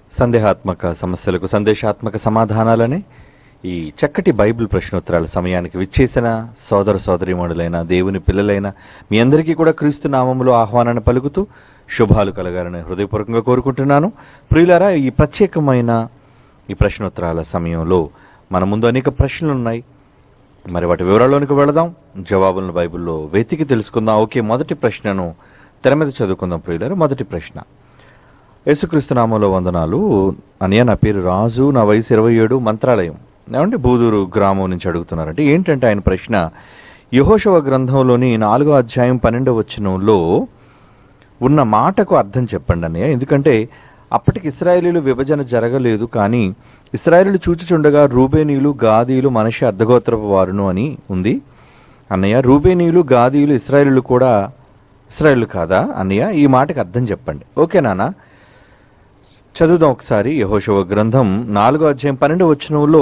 సందేహాత్మక సమస్యలకు సందేశాత్మక సమాధానాలని ఈ చక్కటి బైబిల్ ప్రశ్నోత్తరాల సమయానికి విచ్చేసిన సోదర సోదరీమణులైన దేవుని పిల్లలైన మీ అందరికీ కూడా క్రీస్తు నామములో ఆహ్వానాన్ని పలుకుతూ శుభాలు కలగాలని హృదయపూర్వకంగా కోరుకుంటున్నాను ప్రియులారా ఈ ప్రత్యేకమైన ఈ ప్రశ్నోత్తరాల సమయంలో మన ముందు అనేక ప్రశ్నలు ఉన్నాయి మరి వాటి వివరాల్లోనికి వెళదాం జవాబులను బైబిల్లో వెతికి తెలుసుకుందాం ఓకే మొదటి ప్రశ్నను తెర మీద చదువుకుందాం ప్రియులారా మొదటి ప్రశ్న యేసుక్రీస్తు నామంలో వందనాలు అనియా నా పేరు రాజు నా వయసు ఇరవై ఏడు మంత్రాలయం ఏమంటే బూదూరు గ్రామం నుంచి అడుగుతున్నారంటే ఏంటంటే ఆయన ప్రశ్న యహోశవ గ్రంథంలోని నాలుగో అధ్యాయం పన్నెండవ వచనంలో ఉన్న మాటకు అర్థం చెప్పండి అన్నయ్య ఎందుకంటే అప్పటికి ఇస్రాయేలీలు విభజన జరగలేదు కానీ ఇస్రాయేలీలు చూచుచుండగా రూబేనీలు గాదీలు మనిషి అర్ధగోత్రపు వారును అని ఉంది అన్నయ్య రూబేనీలు గాదీలు ఇస్రాయేలీలు కూడా ఇస్రాయేల్ కాదా అన్నయ్య ఈ మాటకి అర్థం చెప్పండి ఓకే నాన్న చదువుదాం ఒకసారి యహోశవ గ్రంథం నాలుగో అధ్యాయం పన్నెండు వచనంలో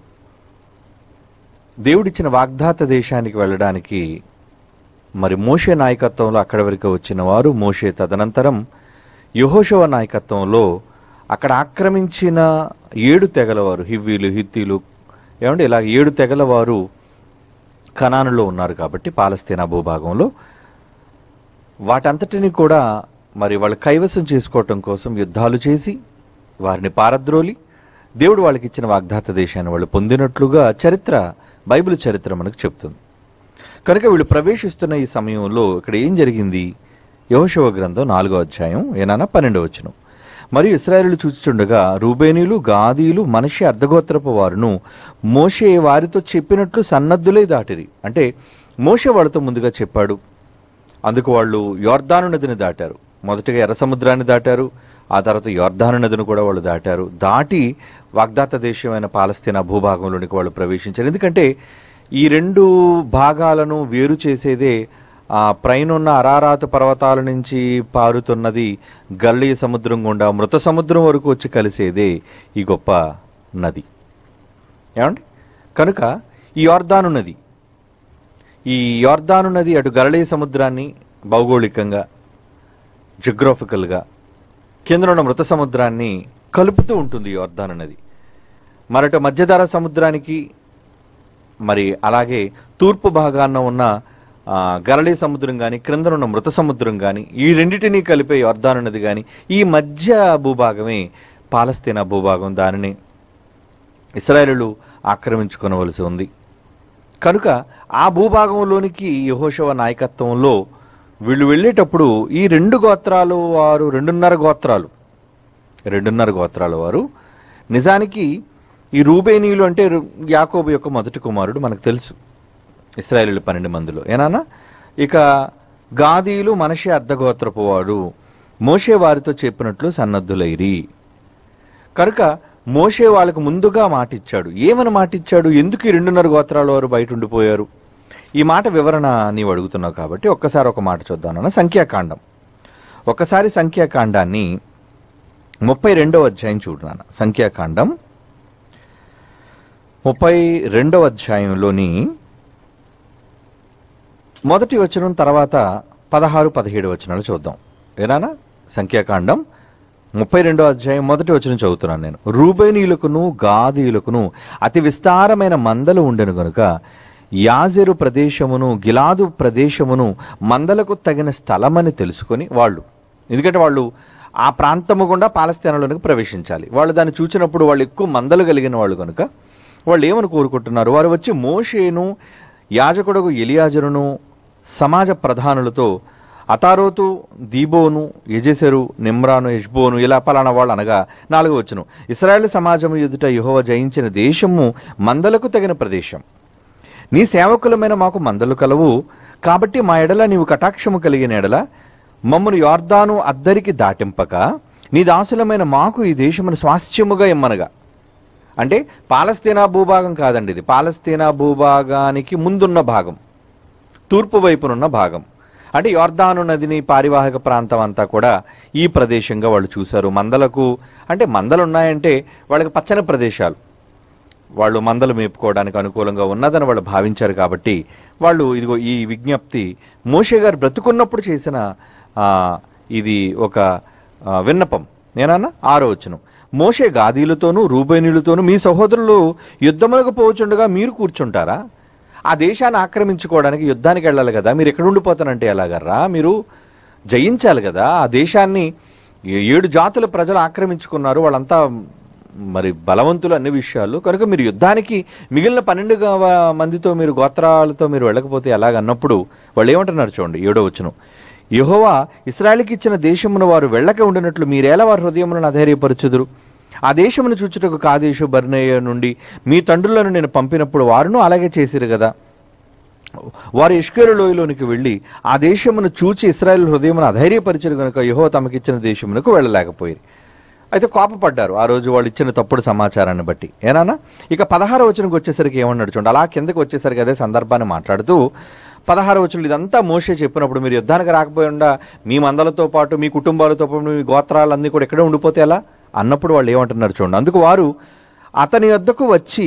దేవుడిచ్చిన వాగ్దాత దేశానికి వెళ్ళడానికి మరి మోషే నాయకత్వంలో అక్కడి వరకు వచ్చిన వారు మోషే తదనంతరం యహోశవ నాయకత్వంలో అక్కడ ఆక్రమించిన ఏడు తెగలవారు హివ్వీలు హిత్తీలు ఏమంటే ఇలా ఏడు తెగలవారు కనానులో ఉన్నారు కాబట్టి పాలస్తీనా భూభాగంలో వాటంతటిని కూడా మరి వాళ్ళు కైవసం చేసుకోవటం కోసం యుద్ధాలు చేసి వారిని పారద్రోలి దేవుడు వాళ్ళకి ఇచ్చిన వాగ్దాత దేశాన్ని వాళ్ళు పొందినట్లుగా చరిత్ర బైబిల్ చరిత్ర మనకు చెప్తుంది కనుక వీళ్ళు ప్రవేశిస్తున్న ఈ సమయంలో ఇక్కడ ఏం జరిగింది యహోశవ గ్రంథం నాలుగో అధ్యాయం ఏనానా పన్నెండవ వచనం మరియు ఇస్రాయేలు చూచుచుండగా రూబేనీలు గాదీలు మనిషి అర్ధగోత్రపు వారును మోషే వారితో చెప్పినట్లు సన్నద్ధులే దాటిరి అంటే మోషే వాళ్ళతో ముందుగా చెప్పాడు అందుకు వాళ్ళు యోర్ధాను నదిని దాటారు మొదటగా ఎర్ర సముద్రాన్ని దాటారు ఆ తర్వాత యోర్ధాను నదిని కూడా వాళ్ళు దాటారు దాటి వాగ్దాత దేశమైన పాలస్తీనా భూభాగంలోనికి వాళ్ళు ప్రవేశించారు ఎందుకంటే ఈ రెండు భాగాలను వేరు చేసేదే ఆ పైనున్న అరారాతు పర్వతాల నుంచి పారుతున్నది గల్లీ సముద్రం గుండా మృత సముద్రం వరకు వచ్చి కలిసేదే ఈ గొప్ప నది ఏమండి కనుక ఈ యోర్ధాను నది ఈ యోర్ధాను నది అటు గరళీ సముద్రాన్ని భౌగోళికంగా జియోగ్రాఫికల్గా కింద ఉన్న మృత సముద్రాన్ని కలుపుతూ ఉంటుంది ఈ యోర్ధాను నది మరట మధ్యధర సముద్రానికి మరి అలాగే తూర్పు భాగాన ఉన్న ఆ, గరళీ సముద్రం కానీ క్రింద ఉన్న మృత సముద్రం కానీ ఈ రెండింటినీ కలిపే యోర్ధాను నది కానీ ఈ మధ్య భూభాగమే పాలస్తీనా భూభాగం దానిని ఇస్రాయేలులు ఆక్రమించుకొనవలసి ఉంది కనుక ఆ భూభాగంలోనికి యహోశవ నాయకత్వంలో వీళ్ళు వెళ్ళేటప్పుడు ఈ రెండు గోత్రాలు వారు రెండున్నర గోత్రాలు రెండున్నర గోత్రాల వారు నిజానికి ఈ రూబేనీయులు అంటే రు- యాకోబు యొక్క మొదటి కుమారుడు మనకు తెలుసు ఇస్రాయేలీలు పన్నెండు మందిలో ఏనానా ఇక గాదీలు మనిషి అర్ధగోత్రపు వాడు మోషే వారితో చెప్పినట్లు సన్నద్ధులైరి కనుక మోషే వాళ్ళకు ముందుగా మాట ఇచ్చాడు ఏమని మాట ఇచ్చాడు ఎందుకు ఈ రెండున్నర గోత్రాల వారు బయట ఉండిపోయారు ఈ మాట వివరణ నీవు అడుగుతున్నావు కాబట్టి ఒక్కసారి ఒక మాట చూద్దాం సంఖ్యాకాండం ఒక్కసారి సంఖ్యాకాండాన్ని ముప్పై రెండవ అధ్యాయం చూడు నాన్న సంఖ్యాకాండం ముప్పై రెండవ అధ్యాయంలోని మొదటి వచనం తర్వాత పదహారు పదిహేడు వచనాలు చూద్దాం ఏనానా సంఖ్యాకాండం ముప్పై రెండో అధ్యాయం మొదటి వచనం చదువుతున్నాను నేను రూబేనీయులకును గాదీయులకును అతి విస్తారమైన మందలు ఉండెను గనుక యాజెరు ప్రదేశమును గిలాదు ప్రదేశమును మందలకు తగిన స్థలమని తెలుసుకొని వాళ్ళు ఎందుకంటే వాళ్ళు ఆ ప్రాంతము గుండా పాలస్తీనాలోనికి ప్రవేశించాలి వాళ్ళు దాన్ని చూసినప్పుడు వాళ్ళు ఎక్కువ మందలు కలిగిన వాళ్ళు కనుక వాళ్ళు ఏమని కోరుకుంటున్నారు వారు వచ్చి మోషేను యాజకుడకు ఎలియాజరును సమాజ ప్రధానులతో అతారోతు దీబోను యజెసెరు నిమ్రాను యష్బోను ఇలా పలానా వాళ్ళు అనగా నాలుగో వచ్చును ఇస్రాయేల్ సమాజము ఎదుట యెహోవా జయించిన దేశము మందలకు తగిన ప్రదేశం నీ సేవకులమైన మాకు మందలు కలవు కాబట్టి మా ఎడల నీవు కటాక్షము కలిగిన ఎడల మమ్మను యోర్దాను అద్దరికి దాటింపక నీ దాసులమైన మాకు ఈ దేశమును స్వాస్థ్యముగా ఇమ్మనగా అంటే పాలస్తీనా భూభాగం కాదండి ఇది పాలస్తీనా భూభాగానికి ముందున్న భాగం తూర్పు వైపునున్న భాగం అంటే యోర్దాను నదిని పారివాహక ప్రాంతం అంతా కూడా ఈ ప్రదేశంగా వాళ్ళు చూశారు మందలకు అంటే మందలు ఉన్నాయంటే వాళ్ళకి పచ్చని ప్రదేశాలు వాళ్ళు మందలు మేపుకోవడానికి అనుకూలంగా ఉన్నదని వాళ్ళు భావించారు కాబట్టి వాళ్ళు ఇదిగో ఈ విజ్ఞప్తి మోషే గారు బ్రతుకున్నప్పుడు చేసిన ఆ, ఇది ఒక ఆ, విన్నపం నేనన్నా ఆరో వచ్చును మోషే గాదీలతోనూ రూబేనీలతోనూ మీ సహోదరులు యుద్ధములకు పోవచుండగా మీరు కూర్చుంటారా ఆ దేశాన్ని ఆక్రమించుకోవడానికి యుద్ధానికి వెళ్ళాలి కదా మీరు ఎక్కడ ఉండిపోతానంటే ఎలాగర్రా మీరు జయించాలి కదా ఆ దేశాన్ని ఏ- ఏడు జాతుల ప్రజలు ఆక్రమించుకున్నారు వాళ్ళంతా మరి బలవంతులు అన్ని విషయాలు కనుక మీరు యుద్ధానికి మిగిలిన పన్నెండు గా- మందితో మీరు గోత్రాలతో మీరు వెళ్ళకపోతే ఎలాగన్నప్పుడు వాళ్ళు ఏమంటున్నారు చూడండి ఏడో వచ్చును యెహోవా ఇస్రాయల్కి ఇచ్చిన దేశమును వారు వెళ్ళక ఉండినట్లు మీరేలా వారి హృదయములను అధైర్యపరచుదురు ఆ దేశమును చూచుటకు కాదేశు బర్నేయ నుండి మీ తండ్రులను నేను పంపినప్పుడు వారును అలాగే చేసిరు కదా వారు ఇష్కేలు లోయలోనికి వెళ్ళి ఆ దేశమును చూచి ఇస్రాయల్ హృదయమును అధైర్యపరిచారు కనుక యహో తమకిచ్చిన దేశమునకు వెళ్ళలేకపోయి అయితే కోపపడ్డారు ఆ రోజు వాళ్ళు ఇచ్చిన తప్పుడు సమాచారాన్ని బట్టి ఏనానా ఇక పదహారు వచనంకి వచ్చేసరికి ఏమన్నాడు చూడండి అలా కిందకి వచ్చేసరికి అదే సందర్భాన్ని మాట్లాడుతూ పదహారు వచనం ఇదంతా మోసే చెప్పినప్పుడు మీరు యుద్ధానికి రాకపోకుండా మీ మందలతో పాటు మీ కుటుంబాలతో పాటు మీ గోత్రాలన్నీ కూడా ఇక్కడే ఉండిపోతే ఎలా అన్నప్పుడు వాళ్ళు ఏమంటున్నారు చూడండి అందుకు వారు అతని వద్దకు వచ్చి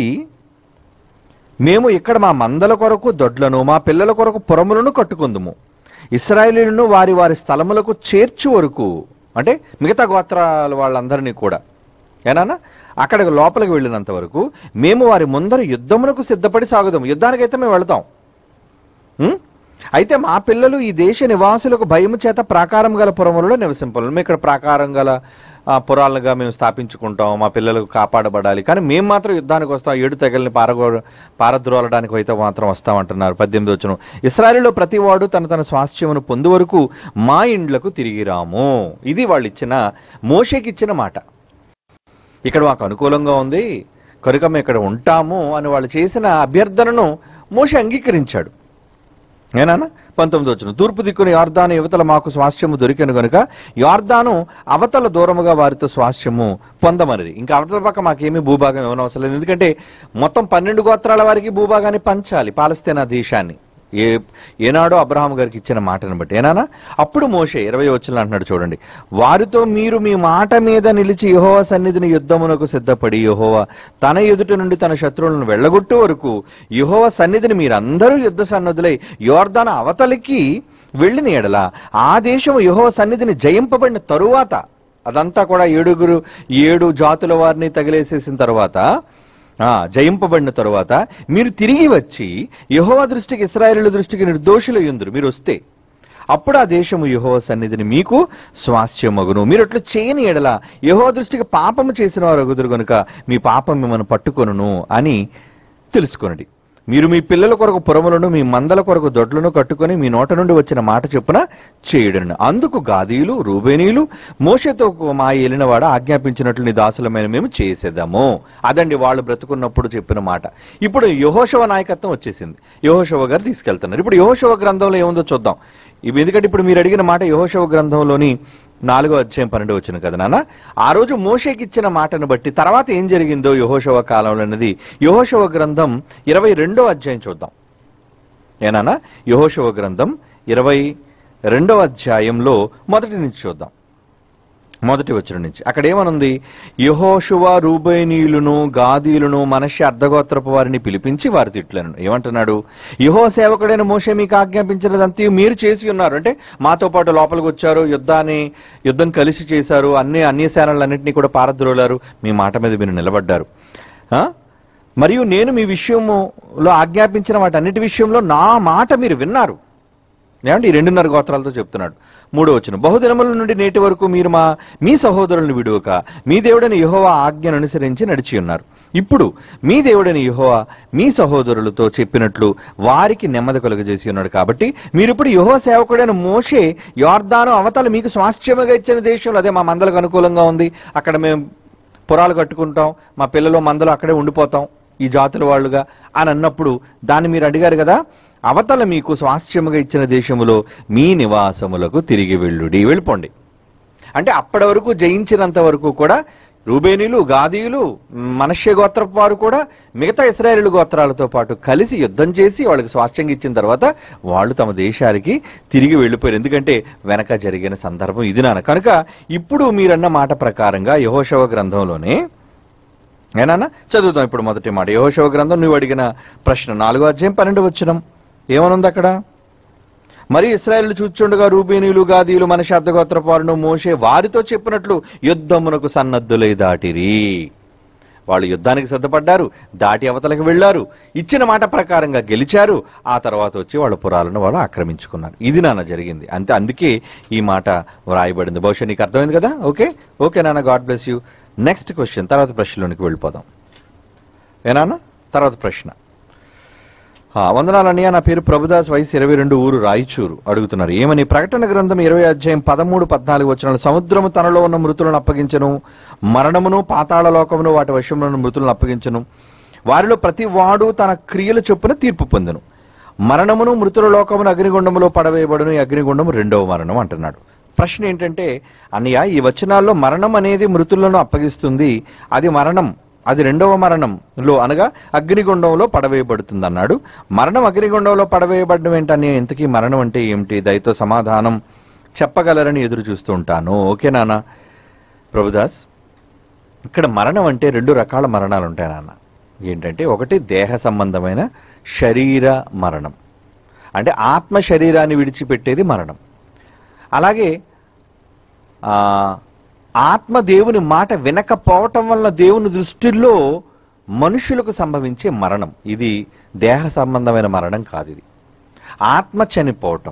మేము ఇక్కడ మా మందల కొరకు దొడ్లను మా పిల్లల కొరకు పురములను కట్టుకుందుము ఇస్రాయేలీలను వారి వారి స్థలములకు చేర్చు వరకు అంటే మిగతా గోత్రాల వాళ్ళందరినీ కూడా ఏనానా అక్కడ లోపలికి వెళ్ళినంత వరకు మేము వారి ముందర యుద్ధమునకు సిద్ధపడి సాగుదాం యుద్ధానికైతే మేము వెళతాం ఉం? అయితే మా పిల్లలు ఈ దేశ నివాసులకు భయము చేత ప్రాకారం గల పురములలో నివసింపాలి మేము ఇక్కడ ప్రాకారం గల ఆ, పురాలుగా మేము స్థాపించుకుంటాం మా పిల్లలకు కాపాడబడాలి కానీ మేము మాత్రం యుద్ధానికి వస్తాం ఏడు తెగల్ని పారగో పారద్రోలడానికి అయితే మాత్రం వస్తామంటున్నారు పద్దెనిమిది వచ్చును ఇస్రాయలీలో ప్రతివాడు తన తన స్వాస్థ్యమును పొందు వరకు మా ఇండ్లకు తిరిగి రాము ఇది వాళ్ళు ఇచ్చిన మోషేకి ఇచ్చిన మాట ఇక్కడ మాకు అనుకూలంగా ఉంది కనుక మేము ఇక్కడ ఉంటాము అని వాళ్ళు చేసిన అభ్యర్థనను మోషే అంగీకరించాడు ఏనా పంతొమ్మిది వచ్చిన తూర్పు దిక్కున యార్దాను యువతల మాకు స్వాస్థ్యము దొరికెను గనుక యార్దాను అవతల దూరముగా వారితో స్వాస్థ్యము పొందమని ఇంకా అవతల పక్క మాకేమీ భూభాగం ఇవ్వనవసరం లేదు ఎందుకంటే మొత్తం పన్నెండు గోత్రాల వారికి భూభాగాన్ని పంచాలి పాలస్తీనా దేశాన్ని ఏ ఏనాడో అబ్రహాం గారికి ఇచ్చిన మాటను బట్టి ఏనానా అప్పుడు మోషే ఇరవై వచ్చిన అంటున్నాడు చూడండి వారితో మీరు మీ మాట మీద నిలిచి యహోవ సన్నిధిని యుద్ధమునకు సిద్ధపడి యహోవ తన ఎదుట నుండి తన శత్రువులను వెళ్ళగొట్టు వరకు యహోవ సన్నిధిని మీరందరూ యుద్ధ సన్నద్ధులై యోర్దాన అవతలికి వెళ్ళిన ఎడల ఆ దేశము యహోవ సన్నిధిని జయింపబడిన తరువాత అదంతా కూడా ఏడుగురు ఏడు జాతుల వారిని తగిలేసేసిన తర్వాత ఆ జయింపబడిన తరువాత మీరు తిరిగి వచ్చి యెహోవా దృష్టికి ఇస్రాయేలు దృష్టికి నిర్దోషులు ఎందురు మీరు వస్తే అప్పుడు ఆ దేశము యెహోవా సన్నిధిని మీకు స్వాస్థ్యమగును మీరు అట్లు చేయని ఎడల యెహోవా దృష్టికి పాపము చేసిన వారు అగుదురు గనుక మీ పాపం మిమ్మల్ని పట్టుకొనును అని తెలుసుకొనడి మీరు మీ పిల్లల కొరకు పురములను మీ మందల కొరకు దొడ్లను కట్టుకొని మీ నోట నుండి వచ్చిన మాట చొప్పున చేయుడను అందుకు గాదీలు రూబేనీలు మోషతో మా ఏలినవాడ ఆజ్ఞాపించినట్లు నీ దాసులమైన మేము చేసేదాము అదండి వాళ్ళు బ్రతుకున్నప్పుడు చెప్పిన మాట ఇప్పుడు యహోశవ నాయకత్వం వచ్చేసింది యహోశవ గారు తీసుకెళ్తున్నారు ఇప్పుడు యహోశవ గ్రంథంలో ఏముందో చూద్దాం ఇవి ఎందుకంటే ఇప్పుడు మీరు అడిగిన మాట యహోశవ గ్రంథంలోని నాలుగో అధ్యాయం పన్నెండు వచ్చిన కదా నాన్న ఆ రోజు మోషేకి ఇచ్చిన మాటను బట్టి తర్వాత ఏం జరిగిందో యహోశవ కాలంలో అన్నది యహోశవ గ్రంథం ఇరవై రెండో అధ్యాయం చూద్దాం ఏనానా యహోశవ గ్రంథం ఇరవై రెండవ అధ్యాయంలో మొదటి నుంచి చూద్దాం మొదటి వచ్చిన నుంచి అక్కడ ఏమనుంది యహోషువ రూబేనీయులను గాదీలను మనష్య అర్ధగోత్రపు వారిని పిలిపించి వారి తిట్లను ఏమంటున్నాడు యహో సేవకుడైన మోషే మీకు ఆజ్ఞాపించినదంతా మీరు చేసి ఉన్నారు అంటే మాతో పాటు లోపలికి వచ్చారు యుద్ధాన్ని యుద్ధం కలిసి చేశారు అన్ని అన్ని సేనలన్నింటినీ కూడా పారద్రోలారు మీ మాట మీద మీరు నిలబడ్డారు ఆ? మరియు నేను మీ విషయములో ఆజ్ఞాపించిన వాటన్నిటి విషయంలో నా మాట మీరు విన్నారు ఏమంటే ఈ రెండున్నర గోత్రాలతో చెప్తున్నాడు మూడో వచ్చిన బహుదినముల నుండి నేటి వరకు మీరు మా మీ సహోదరులను విడువక మీ దేవుడని యెహోవా ఆజ్ఞను అనుసరించి నడిచి ఉన్నారు ఇప్పుడు మీ దేవుడని యెహోవా మీ సహోదరులతో చెప్పినట్లు వారికి నెమ్మది కలుగజేసి ఉన్నాడు కాబట్టి మీరు ఇప్పుడు యెహోవా సేవకుడైన మోషే యార్దాను అవతల మీకు స్వాస్థ్యముగా ఇచ్చిన దేశంలో అదే మా మందలకు అనుకూలంగా ఉంది అక్కడ మేము పురాలు కట్టుకుంటాం మా పిల్లలు మందలు అక్కడే ఉండిపోతాం ఈ జాతుల వాళ్ళుగా అని అన్నప్పుడు దాన్ని మీరు అడిగారు కదా అవతల మీకు స్వాస్థ్యముగా ఇచ్చిన దేశములో మీ నివాసములకు తిరిగి వెళ్ళుడి వెళ్ళిపోండి అంటే అప్పటి వరకు జయించినంత వరకు కూడా రూబేనీలు గాదీయులు మనష్య గోత్రపు వారు కూడా మిగతా ఇస్రాయేలు గోత్రాలతో పాటు కలిసి యుద్ధం చేసి వాళ్ళకి స్వాస్థ్యంగా ఇచ్చిన తర్వాత వాళ్ళు తమ దేశానికి తిరిగి వెళ్ళిపోయారు ఎందుకంటే వెనక జరిగిన సందర్భం ఇది నాన్న కనుక ఇప్పుడు మీరన్న మాట ప్రకారంగా యహోశవ గ్రంథంలోనే ఏనాన్న చదువుదాం ఇప్పుడు మొదటి మాట యహోశవ గ్రంథం నువ్వు అడిగిన ప్రశ్న నాలుగో అధ్యాయం పన్నెండు వచ్చినం ఏమనుంది అక్కడ మరి ఇస్రాయేల్ చూచుండగా రూబేనీలు గాదీలు మన శబ్దగోత్రపారును మోషే వారితో చెప్పినట్లు యుద్ధమునకు సన్నద్ధులై దాటిరి వాళ్ళు యుద్ధానికి సిద్ధపడ్డారు దాటి అవతలకు వెళ్లారు ఇచ్చిన మాట ప్రకారంగా గెలిచారు ఆ తర్వాత వచ్చి వాళ్ళ పురాలను వాళ్ళు ఆక్రమించుకున్నారు ఇది నాన్న జరిగింది అంతే అందుకే ఈ మాట వ్రాయబడింది బహుశా నీకు అర్థమైంది కదా ఓకే ఓకే నాన్న God bless you next question తర్వాత ప్రశ్నలోనికి వెళ్ళిపోదాం ఏనాన్న తర్వాత ప్రశ్న ఆ, వందనాలన్నయ్య నా పేరు ప్రభుదాస్ వయసు ఇరవై రెండు ఊరు రాయిచూరు అడుగుతున్నారు ఏమని ప్రకటన గ్రంథం ఇరవై అధ్యాయం పదమూడు పద్నాలుగు వచ్చిన సముద్రము తనలో ఉన్న మృతులను అప్పగించను మరణమును పాతాళ లోకమును వాటి వశంలో ఉన్న మృతులను అప్పగించను వారిలో ప్రతి వాడు తన క్రియల చొప్పున తీర్పు పొందును మరణమును మృతుల లోకమును అగ్నిగుండములో పడవేయబడును ఈ అగ్నిగుండము రెండవ మరణం అంటున్నాడు ప్రశ్న ఏంటంటే అన్నయ్య ఈ వచనాల్లో మరణం అనేది మృతులను అప్పగిస్తుంది అది మరణం అది రెండవ మరణంలో అనగా అగ్నిగుండంలో పడవేయబడుతుంది అన్నాడు మరణం అగ్నిగుండంలో పడవేయబడడం ఏంటని ఇంతకీ మరణం అంటే ఏమిటి దయతో సమాధానం చెప్పగలరని ఎదురు చూస్తూ ఉంటాను ఓకే నాన్న ప్రభుదాస్ ఇక్కడ మరణం అంటే రెండు రకాల మరణాలు ఉంటాయి నాన్న ఏంటంటే ఒకటి దేహ సంబంధమైన శరీర మరణం అంటే ఆత్మ శరీరాన్ని విడిచిపెట్టేది మరణం అలాగే ఆ, ఆత్మ దేవుని మాట వినకపోవటం వల్ల దేవుని దృష్టిలో మనుషులకు సంభవించే మరణం ఇది దేహ సంబంధమైన మరణం కాదు ఇది ఆత్మ చనిపోవటం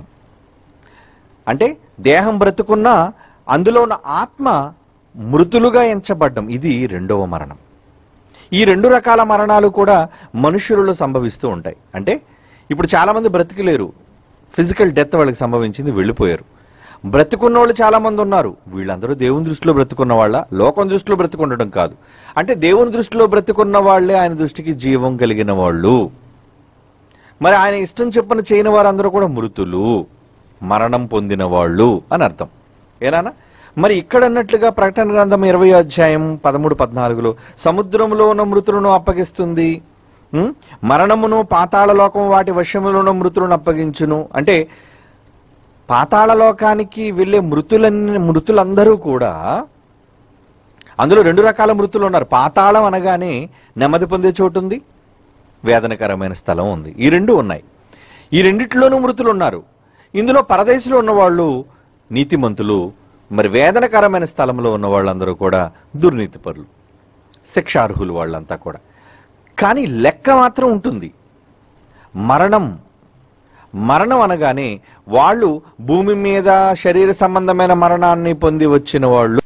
అంటే దేహం బ్రతుకున్నా అందులో ఉన్న ఆత్మ మృతులుగా ఎంచబడ్డం ఇది రెండవ మరణం ఈ రెండు రకాల మరణాలు కూడా మనుషులలో సంభవిస్తూ ఉంటాయి అంటే ఇప్పుడు చాలా మంది బ్రతికలేరు ఫిజికల్ డెత్ వాళ్ళకి సంభవించింది వెళ్ళిపోయారు బ్రతుకున్న వాళ్ళు చాలా మంది ఉన్నారు వీళ్ళందరూ దేవుని దృష్టిలో బ్రతుకున్న వాళ్ళ లోకం దృష్టిలో బ్రతుకుండడం కాదు అంటే దేవుని దృష్టిలో బ్రతుకున్న వాళ్ళే ఆయన దృష్టికి జీవం కలిగిన వాళ్ళు మరి ఆయన ఇష్టం చెప్పిన చేయని వారందరూ కూడా మృతులు మరణం పొందిన వాళ్ళు అని అర్థం ఏనానా మరి ఇక్కడ అన్నట్లుగా ప్రకటన గ్రంథం ఇరవై అధ్యాయం పదమూడు పద్నాలుగులో సముద్రంలో ఉన్న మృతులను అప్పగిస్తుంది ఉం? మరణమును పాతాళ లోకం వాటి వశములో ఉన్న మృతులను అప్పగించును అంటే పాతాళ లోకానికి వెళ్ళే మృతులన్నీ మృతులందరూ కూడా అందులో రెండు రకాల మృతులు ఉన్నారు పాతాళం అనగానే నెమ్మది పొందే చోటు ఉంది వేదనకరమైన స్థలం ఉంది ఈ రెండు ఉన్నాయి ఈ రెండిట్లోనూ మృతులు ఉన్నారు ఇందులో పరదేశంలో ఉన్న వాళ్ళు నీతిమంతులు మరి వేదనకరమైన స్థలంలో ఉన్న వాళ్ళందరూ కూడా దుర్నీతిపరులు శిక్షార్హులు వాళ్ళంతా కూడా కానీ లెక్క మాత్రం ఉంటుంది మరణం మరణం అనగానే వాళ్ళు భూమి మీద శరీర సంబంధమైన మరణాన్ని పొంది వచ్చిన వాళ్ళు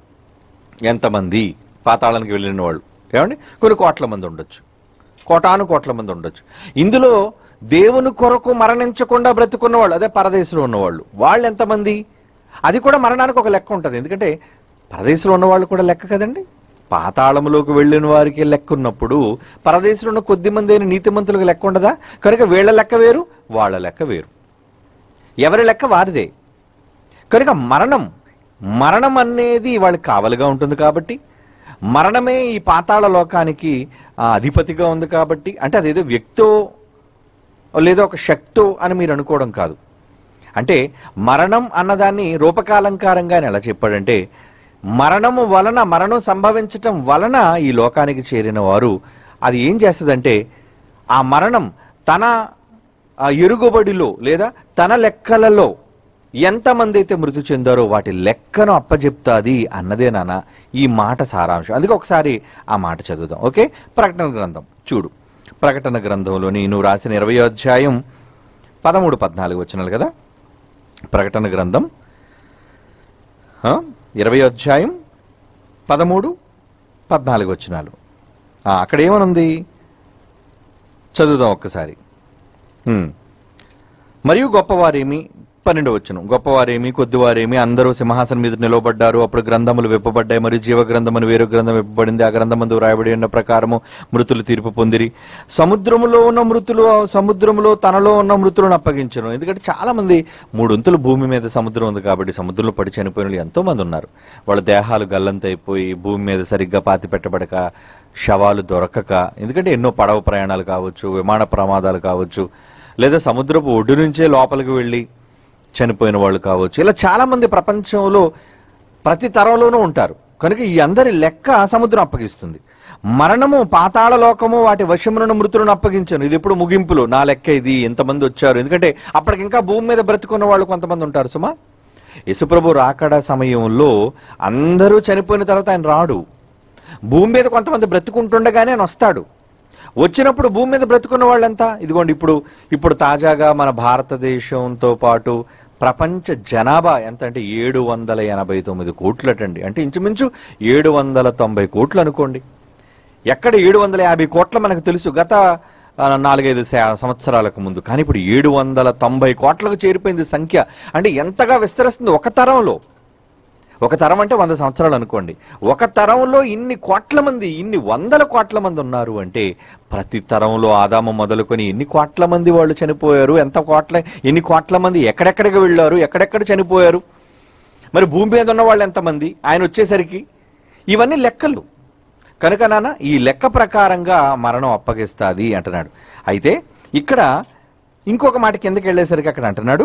ఎంతమంది పాతాళానికి వెళ్ళిన వాళ్ళు ఏమండి కొన్ని కోట్ల మంది ఉండొచ్చు కోటాను కోట్ల మంది ఉండొచ్చు ఇందులో దేవుని కొరకు మరణించకుండా బ్రతుకున్న వాళ్ళు అదే పరదేశంలో ఉన్నవాళ్ళు వాళ్ళు ఎంతమంది అది కూడా మరణానికి ఒక లెక్క ఉంటుంది ఎందుకంటే పరదేశంలో ఉన్నవాళ్ళు కూడా లెక్క కదండి పాతాళంలోకి వెళ్ళిన వారికి లెక్క ఉన్నప్పుడు పరదేశంలో ఉన్న కొద్ది మంది అయిన నీతిమంతులకు లెక్క ఉండదా కనుక వీళ్ళ లెక్క వేరు వాళ్ళ లెక్క వేరు ఎవరి లెక్క వారిదే కనుక మరణం మరణం అనేది వాళ్ళకి కావలిగా ఉంటుంది కాబట్టి మరణమే ఈ పాతాళ లోకానికి ఆ, అధిపతిగా ఉంది కాబట్టి అంటే అదేదో వ్యక్తో లేదా ఒక శక్తో అని మీరు అనుకోవడం కాదు అంటే మరణం అన్నదాన్ని రూపకాలంకారంగా ఆయన ఎలా చెప్పాడంటే మరణము వలన మరణం సంభవించటం వలన ఈ లోకానికి చేరిన వారు అది ఏం చేస్తుందంటే ఆ మరణం తన ఆ ఎరుగుబడిలో లేదా తన లెక్కలలో ఎంతమంది అయితే మృతి చెందారో వాటి లెక్కను అప్పజెప్తాది అన్నదే నాన్న ఈ మాట సారాంశం అందుకే ఒకసారి ఆ మాట చదువుదాం ఓకే ప్రకటన గ్రంథం చూడు ప్రకటన గ్రంథంలోని నువ్వు రాసిన ఇరవై అధ్యాయం పదమూడు పద్నాలుగు వచ్చినాలు కదా ప్రకటన గ్రంథం ఆ, ఇరవై అధ్యాయం పదమూడు పద్నాలుగు వచ్చినాలు ఆ, అక్కడ ఏమనుంది చదువుదాం ఒక్కసారి హ్మ్. మరియు గొప్పవారేమి పన్నెండు వచ్చును గొప్పవారేమి కొద్దివారేమి అందరూ సింహాసనం మీద నిలవబడ్డారు అప్పుడు గ్రంథములు విప్పబడ్డాయి మరియు జీవ గ్రంథమును వేరే గ్రంథం విప్పబడింది ఆ గ్రంథమందు వ్రాయబడి ఉన్న ప్రకారము మృతులు తీర్పు పొందిరి సముద్రములో ఉన్న మృతులు సముద్రములో తనలో ఉన్న మృతులను అప్పగించను ఎందుకంటే చాలా మంది మూడొంతులు భూమి మీద సముద్రం ఉంది కాబట్టి సముద్రంలో పడి చనిపోయిన వాళ్ళు ఎంతో మంది ఉన్నారు వాళ్ళ దేహాలు గల్లంతైపోయి భూమి మీద సరిగ్గా పాతి పెట్టబడక శవాలు దొరకక ఎందుకంటే ఎన్నో పడవ ప్రయాణాలు కావచ్చు విమాన ప్రమాదాలు కావచ్చు లేదా సముద్రపు ఒడ్డు నుంచే లోపలికి వెళ్ళి చనిపోయిన వాళ్ళు కావచ్చు ఇలా చాలా మంది ప్రపంచంలో ప్రతి తరంలోనూ ఉంటారు కనుక ఈ అందరి లెక్క సముద్రం అప్పగిస్తుంది మరణము పాతాళ లోకము వాటి వశములను మృతులను అప్పగించాను ఇది ఎప్పుడు ముగింపులు నా లెక్క ఇది ఇంతమంది వచ్చారు ఎందుకంటే అప్పటికి ఇంకా భూమి మీద బ్రతుకున్న వాళ్ళు కొంతమంది ఉంటారు సుమా యశుప్రభు రాకడ సమయంలో అందరూ చనిపోయిన తర్వాత ఆయన రాడు భూమి మీద కొంతమంది బ్రతుకుంటుండగానే ఆయన వస్తాడు వచ్చినప్పుడు భూమి మీద బ్రతుకున్న వాళ్ళంతా ఇదిగోండి ఇప్పుడు ఇప్పుడు తాజాగా మన భారతదేశంతో పాటు ప్రపంచ జనాభా ఎంత అంటే ఏడు వందల ఎనభై తొమ్మిది కోట్లటండి అంటే ఇంచుమించు ఏడు వందల తొంభై కోట్లు అనుకోండి ఎక్కడ ఏడు వందల యాభై కోట్ల మనకు తెలుసు గత ఆ, నాలుగైదు సా- సంవత్సరాలకు ముందు కానీ ఇప్పుడు ఏడు వందల తొంభై కోట్లకు చేరిపోయింది సంఖ్య అంటే ఎంతగా విస్తరిస్తుంది ఒక తరంలో ఒక తరం అంటే వంద సంవత్సరాలు అనుకోండి ఒక తరంలో ఇన్ని కోట్ల మంది ఇన్ని వందల కోట్ల మంది ఉన్నారు అంటే ప్రతి తరంలో ఆదాము మొదలుకొని ఎన్ని కోట్ల మంది వాళ్ళు చనిపోయారు ఎంత కోట్ల ఎన్ని కోట్ల మంది ఎక్కడెక్కడికి వెళ్ళారు ఎక్కడెక్కడ చనిపోయారు మరి భూమి మీద ఉన్న వాళ్ళు ఎంతమంది ఆయన వచ్చేసరికి ఇవన్నీ లెక్కలు కనుక నాన్న ఈ లెక్క ప్రకారంగా మరణం అప్పగిస్తాది అంటున్నాడు అయితే ఇక్కడ ఇంకొక మాట కిందకి వెళ్ళేసరికి అక్కడ అంటున్నాడు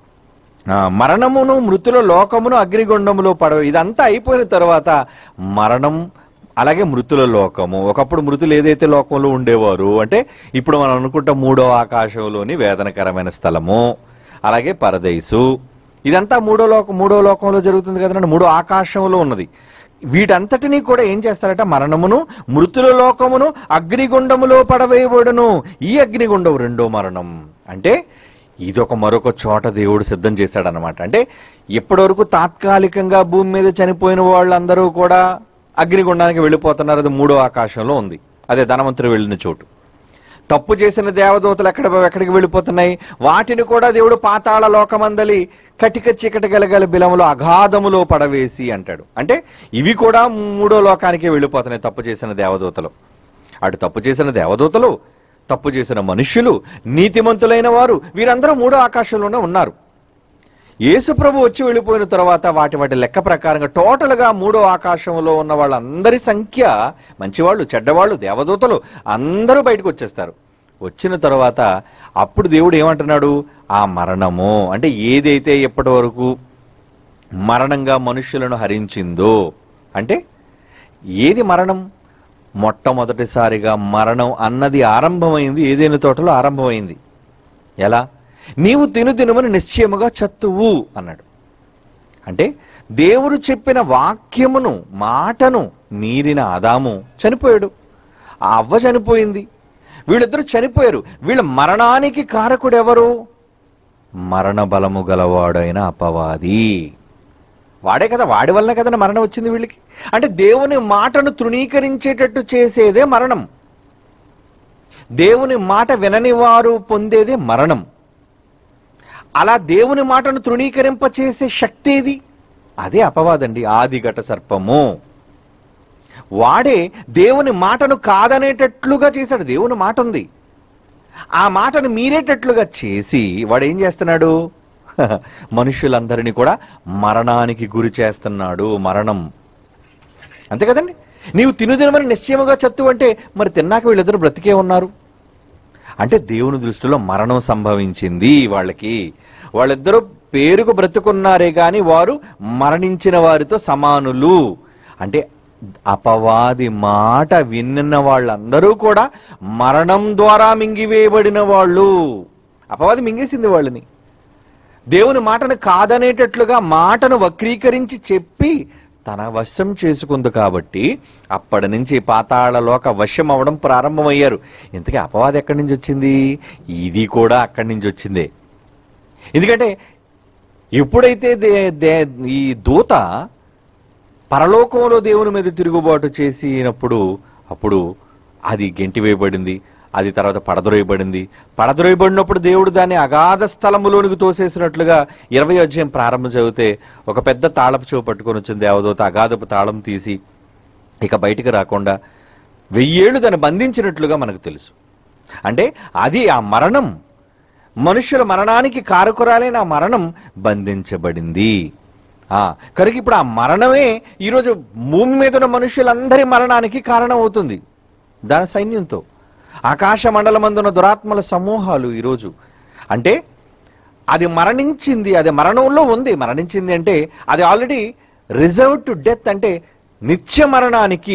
ఆ, మరణమును మృతుల లోకమును అగ్నిగుండములో పడవ ఇదంతా అయిపోయిన తర్వాత మరణం అలాగే మృతుల లోకము ఒకప్పుడు మృతులు ఏదైతే లోకంలో ఉండేవారు అంటే ఇప్పుడు మనం అనుకుంటాం మూడో ఆకాశంలోని వేదనకరమైన స్థలము అలాగే పరదైసు ఇదంతా మూడో లోకం మూడో లోకంలో జరుగుతుంది కదండి మూడో ఆకాశంలో ఉన్నది వీటంతటినీ కూడా ఏం చేస్తారట మరణమును మృతుల లోకమును అగ్నిగుండములో పడవేయబడును ఈ అగ్నిగుండం రెండో మరణం అంటే ఇదొక మరొక చోట దేవుడు సిద్ధం చేశాడనమాట అంటే ఇప్పటివరకు తాత్కాలికంగా భూమి మీద చనిపోయిన వాళ్ళందరూ కూడా అగ్నిగుండానికి వెళ్ళిపోతున్నారు అది మూడో ఆకాశంలో ఉంది అదే ధనవంతుడు వెళ్ళిన చోటు తప్పు చేసిన దేవదూతలు ఎక్కడ ఎక్కడికి వెళ్ళిపోతున్నాయి వాటిని కూడా దేవుడు పాతాళ లోకమందలి కటిక చీకటి గలగల బిలములో అగాధములో పడవేసి అంటాడు అంటే ఇవి కూడా మూడో లోకానికి వెళ్ళిపోతున్నాయి తప్పు చేసిన దేవదూతలు అటు తప్పు చేసిన దేవదూతలు తప్పు చేసిన మనుష్యులు నీతిమంతులైన వారు వీరందరూ మూడో ఆకాశంలోనే ఉన్నారు యేసు ప్రభు వచ్చి వెళ్ళిపోయిన తర్వాత వాటి వాటి లెక్క ప్రకారంగా టోటల్ గా మూడో ఆకాశంలో ఉన్న వాళ్ళందరి సంఖ్య మంచివాళ్ళు చెడ్డవాళ్ళు దేవదూతలు అందరూ బయటకు వచ్చేస్తారు వచ్చిన తర్వాత అప్పుడు దేవుడు ఏమంటున్నాడు ఆ మరణము అంటే ఏదైతే ఇప్పటి వరకు మరణంగా మనుష్యులను హరించిందో అంటే ఏది మరణం మొట్టమొదటిసారిగా మరణం అన్నది ఆరంభమైంది ఏదైనా తోటలో ఆరంభమైంది ఎలా నీవు తిను తినుమని నిశ్చయముగా చత్తువు అన్నాడు అంటే దేవుడు చెప్పిన వాక్యమును మాటను మీరిన ఆదాము చనిపోయాడు ఆ అవ్వ చనిపోయింది వీళ్ళిద్దరూ చనిపోయారు వీళ్ళ మరణానికి కారకుడు ఎవరు మరణ బలము గలవాడైన అపవాది వాడే కదా వాడి వల్లనే కదా మరణం వచ్చింది వీళ్ళకి అంటే దేవుని మాటను తృణీకరించేటట్టు చేసేదే మరణం దేవుని మాట వినని వారు పొందేదే మరణం అలా దేవుని మాటను తృణీకరింప చేసే శక్తి ఏది అదే అపవాదండి ఆదిఘట సర్పము వాడే దేవుని మాటను కాదనేటట్లుగా చేశాడు దేవుని మాట ఉంది ఆ మాటను మీరేటట్లుగా చేసి వాడు ఏం చేస్తున్నాడు మనుషులందరినీ కూడా మరణానికి గురి చేస్తున్నాడు మరణం అంతే కదండి నీవు తినుదినమని నిశ్చయముగా చత్తు అంటే మరి తిన్నాక వీళ్ళిద్దరు బ్రతికే ఉన్నారు అంటే దేవుని దృష్టిలో మరణం సంభవించింది వాళ్ళకి వాళ్ళిద్దరూ పేరుకు బ్రతుకున్నారే గాని వారు మరణించిన వారితో సమానులు అంటే అపవాది మాట విన్న వాళ్ళందరూ కూడా మరణం ద్వారా మింగివేయబడిన వాళ్ళు అపవాది మింగేసింది వాళ్ళని దేవుని మాటను కాదనేటట్లుగా మాటను వక్రీకరించి చెప్పి తన వశం చేసుకుంది కాబట్టి అప్పటి నుంచి పాతాళ లోక వశం అవడం ప్రారంభమయ్యారు ఇంతకీ అపవాది ఎక్కడి నుంచి వచ్చింది ఇది కూడా అక్కడి నుంచి వచ్చిందే ఎందుకంటే ఎప్పుడైతే దే- దే- ఈ దూత పరలోకంలో దేవుని మీద తిరుగుబాటు చేసినప్పుడు అప్పుడు అది గెంటివేయబడింది అది తర్వాత పడదొరేయబడింది పడదొరేయబడినప్పుడు దేవుడు దాన్ని అగాధ స్థలములోనికి తోసేసినట్లుగా ఇరవై అధ్యాయం ప్రారంభం చదివితే ఒక పెద్ద తాళపు చెవు పట్టుకొని వచ్చింది దేవదూత అగాధపు తాళం తీసి ఇక బయటికి రాకుండా వెయ్యేళ్ళు దాన్ని బంధించినట్లుగా మనకు తెలుసు అంటే అది ఆ మరణం మనుషుల మరణానికి కారకురాలైన ఆ మరణం బంధించబడింది ఆ కనుక ఇప్పుడు ఆ మరణమే ఈరోజు భూమి మీద ఉన్న మనుషులందరి మరణానికి కారణం అవుతుంది దాని సైన్యంతో ఆకాశ మండలమందున్న దురాత్మల సమూహాలు ఈరోజు అంటే అది మరణించింది అది మరణంలో ఉంది మరణించింది అంటే అది ఆల్రెడీ రిజర్వ్ టు డెత్ అంటే నిత్య మరణానికి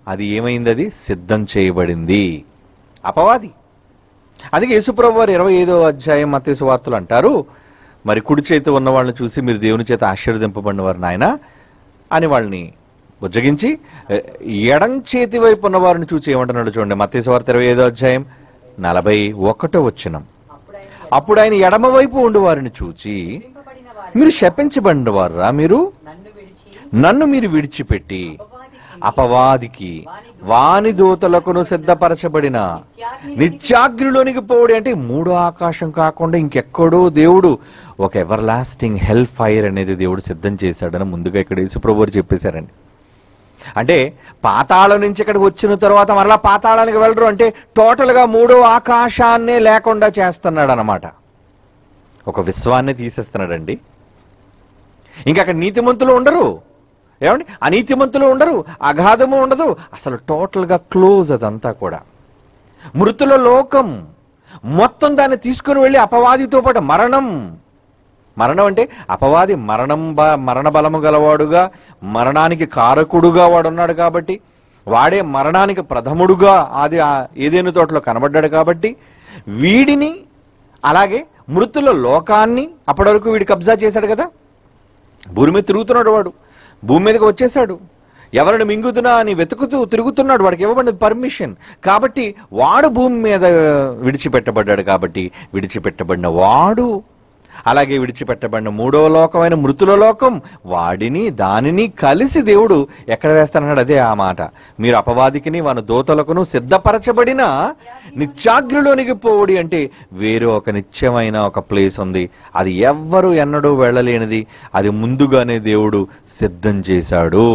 అది ఏమైంది అది సిద్ధం చేయబడింది అపవాది అందుకే యేసుప్రభు వారు ఇరవై ఐదో అధ్యాయం మతేసు వార్తలు అంటారు మరి కుడి చేతి ఉన్న వాళ్ళని చూసి మీరు దేవుని చేత ఆశీర్వదింపబడిన వారు నాయన అని వాళ్ళని బుజ్జగించి ఎ, ఎడం చేతి వైపు ఉన్న వారిని చూసి ఏమంటున్నాడు చూడండి మతేసు వార్త ఇరవై ఐదో అధ్యాయం నలభై ఒకటో వచ్చినం అప్పుడు ఆయన అప్పుడు ఆయన ఎడమ వైపు ఉండి వారిని చూచి నింపబడిన వారు మీరు శపించబడిన వారా మీరు నన్ను విడిచి నన్ను మీరు విడిచిపెట్టి అపవాదికి అపవాదికి వాని దూతలకును సిద్ధపరచబడిన నిత్యాగ్నిలోనికి పోవడి అంటే మూడో ఆకాశం కాకుండా ఇంకెక్కడో దేవుడు ఒక ఎవర్ లాస్టింగ్ హెల్ ఫైర్ అనేది దేవుడు సిద్ధం చేశాడని ముందుగా ఇక్కడ యేసుప్రభు వారు చెప్పేశారండి అంటే పాతాళం నుంచి ఇక్కడికి వచ్చిన తర్వాత మరలా పాతాళానికి వెళ్ళరు అంటే టోటల్ గా మూడో ఆకాశాన్నే లేకుండా చేస్తున్నాడు అనమాట ఒక విశ్వాన్ని తీసేస్తున్నాడండి ఇంకా అక్కడ నీతిమంతులు ఉండరు ఏమండి అనీతిమంతులు ఉండరు అగాధము ఉండదు అసలు టోటల్ గా క్లోజ్ అదంతా కూడా మృతుల లోకం మొత్తం దాన్ని తీసుకుని వెళ్ళి అపవాదితో పాటు మరణం మరణం అంటే అపవాది మరణం బ- మరణ బలము గలవాడుగా మరణానికి కారకుడుగా వాడు ఉన్నాడు కాబట్టి వాడే మరణానికి ప్రథముడుగా అది ఆ ఏదేను తోటలో కనబడ్డాడు కాబట్టి వీడిని అలాగే మృతుల లోకాన్ని అప్పటి వరకు వీడి కబ్జా చేశాడు కదా భూమి మీద తిరుగుతున్నాడు వాడు భూమి మీదకి వచ్చేసాడు ఎవరిని మింగుతున్నా అని వెతుకుతూ తిరుగుతున్నాడు వాడికి ఇవ్వబడినది పర్మిషన్ కాబట్టి వాడు భూమి మీద విడిచిపెట్టబడ్డాడు కాబట్టి విడిచిపెట్టబడిన వాడు అలాగే విడిచిపెట్టబడిన మూడో లోకమైన మృతుల లోకం వాడిని దానిని కలిసి దేవుడు ఎక్కడ వేస్తానన్నాడు అదే ఆ మాట మీరు అపవాదికిని వాని దోతలకును సిద్ధపరచబడిన నిత్యాగ్నిలోనికి పోవుడి అంటే వేరే ఒక నిత్యమైన ఒక ప్లేస్ ఉంది అది ఎవ్వరు ఎన్నడూ వెళ్ళలేనిది అది ముందుగానే దేవుడు సిద్ధం చేశాడు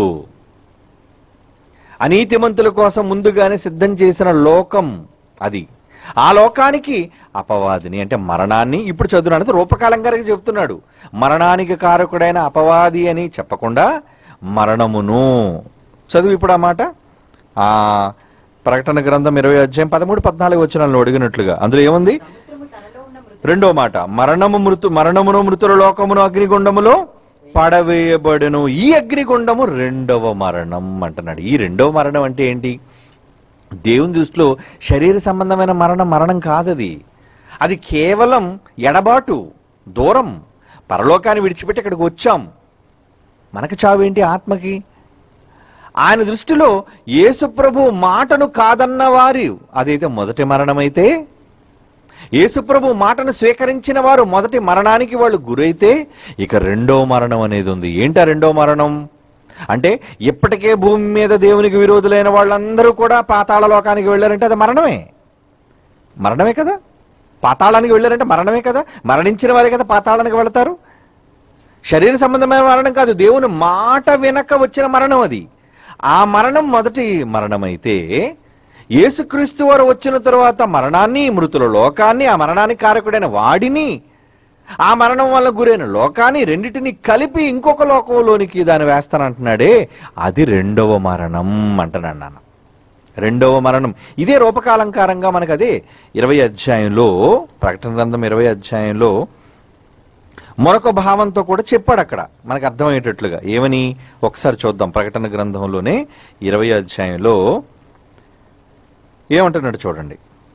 అనీతిమంతుల కోసం ముందుగానే సిద్ధం చేసిన లోకం అది ఆ లోకానికి అపవాదిని అంటే మరణాన్ని ఇప్పుడు చదువునాడు రూపకాలం గారికి చెప్తున్నాడు మరణానికి కారకుడైన అపవాది అని చెప్పకుండా మరణమును చదువు ఇప్పుడు ఆ మాట ఆ ప్రకటన గ్రంథం ఇరవై అధ్యాయం పదమూడు పద్నాలుగు వచ్చిన అడిగినట్లుగా అందులో ఏముంది సముద్రము తనలో ఉన్న మృతు రెండో మాట మరణము మృతు మరణమును మృతుల లోకమును అగ్నిగుండములో పడవేయబడును ఈ అగ్నిగుండము రెండవ మరణం అంటున్నాడు ఈ రెండవ మరణం అంటే ఏంటి దేవుని దృష్టిలో శరీర సంబంధమైన మరణం మరణం కాదది అది కేవలం ఎడబాటు దూరం పరలోకాన్ని విడిచిపెట్టి ఇక్కడికి వచ్చాం మనకు చావేంటి ఆత్మకి ఆయన దృష్టిలో యేసుప్రభు మాటను కాదన్న వారి అదైతే మొదటి మరణమైతే యేసుప్రభు మాటను స్వీకరించిన వారు మొదటి మరణానికి వాళ్ళు గురైతే ఇక రెండో మరణం అనేది ఉంది ఏంటా రెండో మరణం అంటే ఇప్పటికే భూమి మీద దేవునికి విరోధులైన వాళ్ళందరూ కూడా పాతాళ లోకానికి వెళ్ళారంటే అది మరణమే మరణమే కదా పాతాళానికి వెళ్ళారంటే మరణమే కదా మరణించిన వారే కదా పాతాళానికి వెళతారు శరీర సంబంధమైన మరణం కాదు దేవుని మాట వినక వచ్చిన మరణం అది ఆ మరణం మొదటి మరణమైతే యేసుక్రీస్తు వారు వచ్చిన తరువాత మరణాన్ని మృతుల లోకాన్ని ఆ మరణానికి కారకుడైన వాడిని ఆ మరణం వల్ల గురైన లోకాన్ని రెండిటిని కలిపి ఇంకొక లోకంలోనికి దాన్ని వేస్తానంటున్నాడే అది రెండవ మరణం అంటున్నాడు నాన్న రెండవ మరణం ఇదే రూపకాలంకారంగా మనకు అదే ఇరవై అధ్యాయంలో ప్రకటన గ్రంథం ఇరవై అధ్యాయంలో మరొక భావంతో కూడా చెప్పాడు అక్కడ మనకు అర్థమయ్యేటట్లుగా ఏమని ఒకసారి చూద్దాం ప్రకటన గ్రంథంలోనే ఇరవై అధ్యాయంలో ఏమంటున్నాడు చూడండి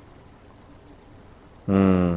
ఉమ్,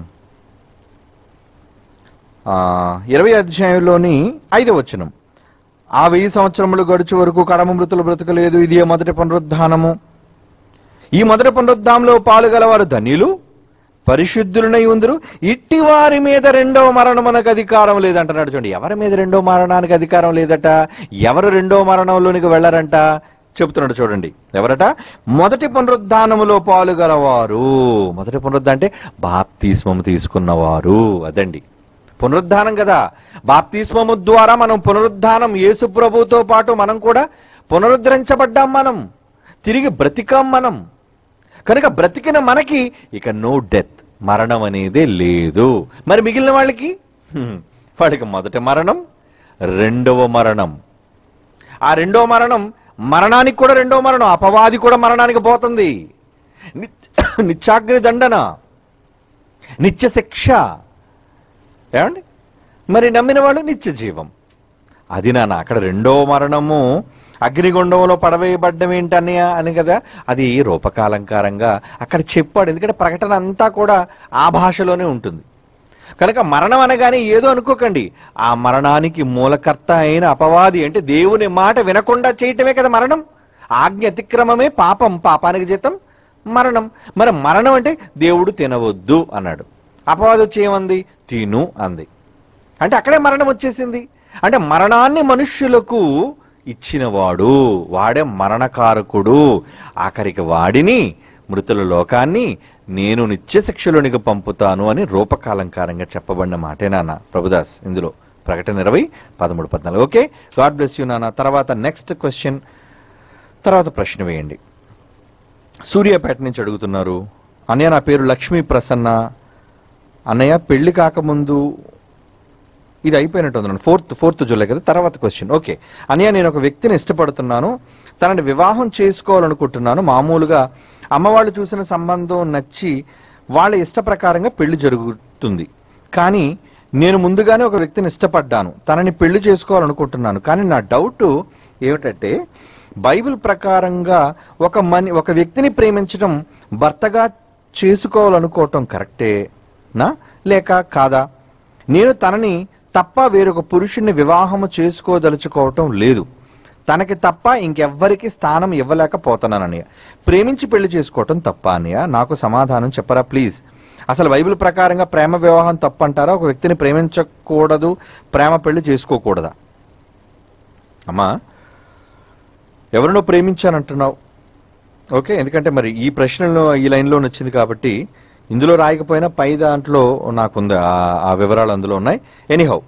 ఆ, ఇరవై అధ్యాయంలోని ఐదవ వచనం ఆ వెయ్యి సంవత్సరములు గడుచు వరకు కడమ మృతులు బ్రతకలేదు ఇది మొదటి పునరుద్ధానము ఈ మొదటి పునరుద్ధానంలో పాలుగలవారు ధన్యులు పరిశుద్ధులనై ఉందరు ఇట్టి వారి మీద రెండవ మరణమునకు అధికారం లేదంటున్నాడు చూడండి ఎవరి మీద రెండో మరణానికి అధికారం లేదట ఎవరు రెండో మరణంలోనికి వెళ్ళారంట చెబుతున్నాడు చూడండి ఎవరట మొదటి పునరుద్ధానములో పాలుగలవారు మొదటి పునరుద్ధ అంటే బాప్తిస్మము తీసుకున్నవారు అదండి పునరుద్ధానం కదా బాప్తిస్మము ద్వారా మనం పునరుద్ధానం యేసు ప్రభుతో పాటు మనం కూడా పునరుద్ధరించబడ్డాం మనం తిరిగి బ్రతికాం మనం కనుక బ్రతికిన మనకి ఇక నో డెత్ మరణం అనేదే లేదు మరి మిగిలిన వాళ్ళకి హ్మ్, వాళ్ళకి మొదటి మరణం రెండవ మరణం ఆ రెండవ మరణం మరణానికి కూడా రెండవ మరణం అపవాది కూడా మరణానికి పోతుంది నిత్య నిత్యాగ్ని దండన నిత్య శిక్ష ఏమండి మరి నమ్మిన వాళ్ళు నిత్య జీవం అది నాన్న అక్కడ రెండో మరణము అగ్నిగుండంలో పడవేయబడ్డం ఏంటన్నయ్య అని కదా అది రూపకాలంకారంగా అక్కడ చెప్పాడు ఎందుకంటే ప్రకటన అంతా కూడా ఆ భాషలోనే ఉంటుంది కనుక మరణం అనగానే ఏదో అనుకోకండి ఆ మరణానికి మూలకర్త అయిన అపవాది అంటే దేవుని మాట వినకుండా చేయటమే కదా మరణం ఆజ్ఞ అతిక్రమమే పాపం పాపానికి జీతం మరణం మరి మరణం అంటే దేవుడు తినవద్దు అన్నాడు అపవాది వచ్చి ఏమంది తిను అంది అంటే అక్కడే మరణం వచ్చేసింది అంటే మరణాన్ని మనుష్యులకు ఇచ్చినవాడు వాడే మరణకారకుడు ఆఖరికి వాడిని మృతుల లోకాన్ని నేను నిత్య శిక్షలోనికి పంపుతాను అని రూపకాలంకారంగా చెప్పబడిన మాటే నాన్న ప్రభుదాస్ ఇందులో ప్రకటన ఇరవై పదమూడు పద్నాలుగు ఓకే గాడ్ బ్లెస్ యూ నాన్న తర్వాత నెక్స్ట్ క్వశ్చన్ తర్వాత ప్రశ్న వేయండి సూర్యాపేట నుంచి అడుగుతున్నారు అన్నయ్య నా పేరు లక్ష్మీ ప్రసన్న అన్నయ్య పెళ్లి కాకముందు ఇది అయిపోయినట్టు ఫోర్త్ ఫోర్త్ జూలై కదా తర్వాత క్వశ్చన్ ఓకే అన్నయ్య నేను ఒక వ్యక్తిని ఇష్టపడుతున్నాను తనని వివాహం చేసుకోవాలనుకుంటున్నాను మామూలుగా అమ్మవాళ్ళు చూసిన సంబంధం నచ్చి వాళ్ళ ఇష్ట ప్రకారంగా పెళ్లి జరుగుతుంది కానీ నేను ముందుగానే ఒక వ్యక్తిని ఇష్టపడ్డాను తనని పెళ్లి చేసుకోవాలనుకుంటున్నాను కానీ నా డౌట్ ఏమిటంటే బైబిల్ ప్రకారంగా ఒక మని ఒక వ్యక్తిని ప్రేమించడం భర్తగా చేసుకోవాలనుకోవటం కరెక్టేనా లేక కాదా నేను తనని తప్ప వేరొక పురుషుణ్ణి వివాహము చేసుకోదలుచుకోవటం లేదు తనకి తప్ప ఇంకెవ్వరికి స్థానం ఇవ్వలేకపోతున్నానన్నయ్య ప్రేమించి పెళ్లి చేసుకోవటం తప్ప అన్నయ్య నాకు సమాధానం చెప్పరా ప్లీజ్ అసలు బైబిల్ ప్రకారంగా ప్రేమ వివాహం తప్పు అంటారా ఒక వ్యక్తిని ప్రేమించకూడదు ప్రేమ పెళ్లి చేసుకోకూడదా అమ్మా ఎవరినో ప్రేమించానంటున్నావు ఓకే ఎందుకంటే మరి ఈ ప్రశ్నలో ఈ లైన్లో వచ్చింది కాబట్టి ఇందులో రాయకపోయినా పై దాంట్లో నాకుంది ఆ- ఆ వివరాలు అందులో ఉన్నాయి ఎనీహౌ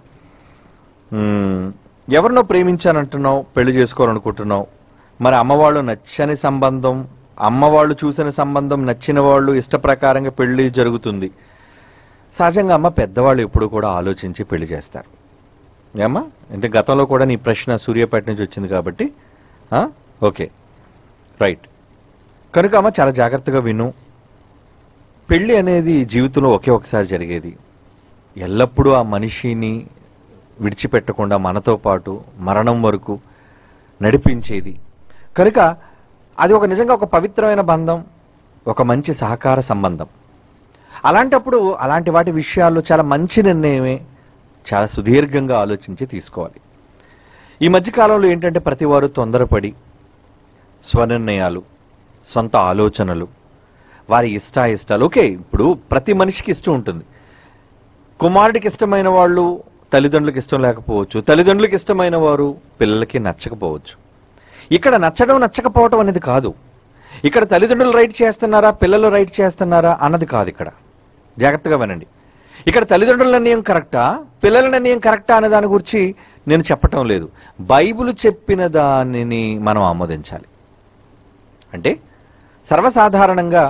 ఎవరినో ప్రేమించానంటున్నావు పెళ్లి చేసుకోవాలనుకుంటున్నావు మరి అమ్మవాళ్ళు నచ్చని సంబంధం అమ్మవాళ్ళు చూసిన సంబంధం నచ్చిన వాళ్ళు ఇష్ట ప్రకారంగా పెళ్లి జరుగుతుంది సహజంగా అమ్మ పెద్దవాళ్ళు ఎప్పుడు కూడా ఆలోచించి పెళ్లి చేస్తారు ఏమ్మా అంటే గతంలో కూడా నీ ప్రశ్న సూర్యాపేట నుంచి వచ్చింది కాబట్టి ఆ? ఓకే రైట్ కనుక అమ్మ చాలా జాగ్రత్తగా విను పెళ్లి అనేది జీవితంలో ఒకే ఒకసారి జరిగేది ఎల్లప్పుడూ ఆ మనిషిని విడిచిపెట్టకుండా మనతో పాటు మరణం వరకు నడిపించేది కనుక అది ఒక నిజంగా ఒక పవిత్రమైన బంధం ఒక మంచి సహకార సంబంధం అలాంటప్పుడు అలాంటి వాటి విషయాల్లో చాలా మంచి నిర్ణయమే చాలా సుదీర్ఘంగా ఆలోచించి తీసుకోవాలి ఈ మధ్య కాలంలో ఏంటంటే ప్రతి వారు తొందరపడి స్వనిర్ణయాలు సొంత ఆలోచనలు వారి ఇష్టాయిష్టాలు ఓకే ఇప్పుడు ప్రతి మనిషికి ఇష్టం ఉంటుంది కుమారుడికి ఇష్టమైన వాళ్ళు తల్లిదండ్రులకు ఇష్టం లేకపోవచ్చు తల్లిదండ్రులకు ఇష్టమైన వారు పిల్లలకి నచ్చకపోవచ్చు ఇక్కడ నచ్చడం నచ్చకపోవటం అనేది కాదు ఇక్కడ తల్లిదండ్రులు రైట్ చేస్తున్నారా పిల్లలు రైట్ చేస్తున్నారా అన్నది కాదు ఇక్కడ జాగ్రత్తగా వినండి ఇక్కడ తల్లిదండ్రుల నిర్ణయం కరెక్టా పిల్లల నిర్ణయం కరెక్టా అనే దాని గురించి నేను చెప్పటం లేదు బైబిల్ చెప్పిన దానిని మనం ఆమోదించాలి అంటే సర్వసాధారణంగా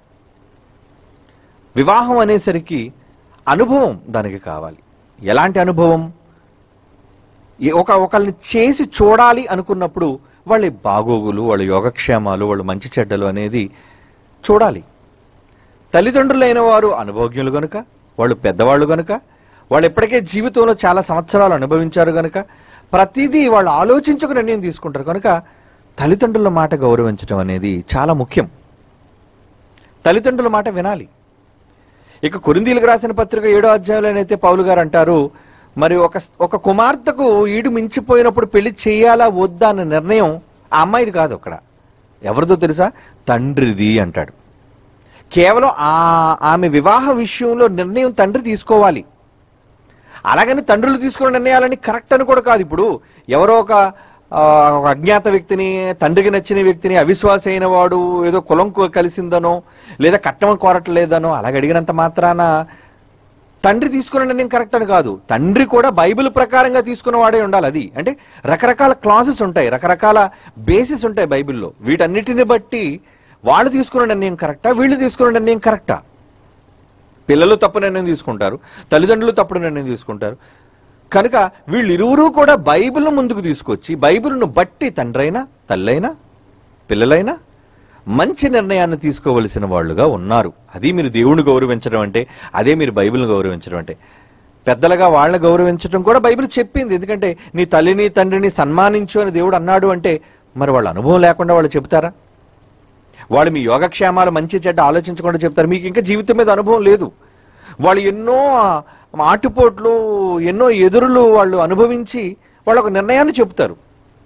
వివాహం అనేసరికి అనుభవం దానికి కావాలి ఎలాంటి అనుభవం ఏ- ఒక ఒకళ్ళని చేసి చూడాలి అనుకున్నప్పుడు వాళ్ళ బాగోగులు వాళ్ళ యోగక్షేమాలు వాళ్ళ మంచి చెడ్డలు అనేది చూడాలి తల్లిదండ్రులైన వారు అనుభవజ్ఞులు గనుక వాళ్ళు పెద్దవాళ్ళు గనుక వాళ్ళు ఇప్పటికే జీవితంలో చాలా సంవత్సరాలు అనుభవించారు గనుక ప్రతిదీ వాళ్ళు ఆలోచించుకు నిర్ణయం తీసుకుంటారు కనుక తల్లిదండ్రుల మాట గౌరవించడం అనేది చాలా ముఖ్యం తల్లిదండ్రుల మాట వినాలి ఇక కొరిందీలకు రాసిన పత్రిక ఏడో అధ్యాయంలోనైతే పౌలు గారు అంటారు మరి ఒక ఒక కుమార్తెకు ఈడు మించిపోయినప్పుడు పెళ్లి చేయాలా వద్దా అన్న నిర్ణయం ఆ అమ్మాయిది కాదు అక్కడ ఎవరిదో తెలుసా తండ్రిది అంటాడు కేవలం ఆ ఆమె వివాహ విషయంలో నిర్ణయం తండ్రి తీసుకోవాలి అలాగని తండ్రులు తీసుకున్న నిర్ణయాలని కరెక్ట్ అని కూడా కాదు ఇప్పుడు ఎవరో ఒక ఆ, ఒక అజ్ఞాత వ్యక్తిని తండ్రికి నచ్చిన వ్యక్తిని అవిశ్వాస అయిన వాడు ఏదో కులం కు- కలిసిందనో లేదా కట్నం కోరట్లేదనో అలాగ అడిగినంత మాత్రాన తండ్రి తీసుకున్న నిర్ణయం కరెక్ట్ అని కాదు తండ్రి కూడా బైబిల్ ప్రకారంగా తీసుకున్న వాడే ఉండాలి అది అంటే రకరకాల క్లాసెస్ ఉంటాయి రకరకాల బేసిస్ ఉంటాయి బైబిల్లో వీటన్నిటిని బట్టి వాళ్ళు తీసుకున్న నిర్ణయం కరెక్టా వీళ్ళు తీసుకున్న నిర్ణయం కరెక్టా పిల్లలు తప్పు నిర్ణయం తీసుకుంటారు తల్లిదండ్రులు తప్పుడు నిర్ణయం తీసుకుంటారు కనుక వీళ్ళిరువురు కూడా బైబిల్ను ముందుకు తీసుకొచ్చి బైబిల్ను బట్టి తండ్రైనా తల్లైనా పిల్లలైనా మంచి నిర్ణయాన్ని తీసుకోవలసిన వాళ్ళుగా ఉన్నారు అది మీరు దేవుణ్ణి గౌరవించడం అంటే అదే మీరు బైబిల్ని గౌరవించడం అంటే పెద్దలుగా వాళ్ళని గౌరవించడం కూడా బైబిల్ చెప్పింది ఎందుకంటే నీ తల్లిని తండ్రిని సన్మానించు అని దేవుడు అన్నాడు అంటే మరి వాళ్ళ అనుభవం లేకుండా వాళ్ళు చెబుతారా వాళ్ళు మీ యోగక్షేమాలు మంచి చెడ్డ ఆలోచించకుండా చెప్తారు మీకు ఇంకా జీవితం మీద అనుభవం లేదు వాళ్ళు ఎన్నో ఆటుపోట్లు ఎన్నో ఎదురులు వాళ్ళు అనుభవించి వాళ్ళు ఒక నిర్ణయాన్ని చెప్తారు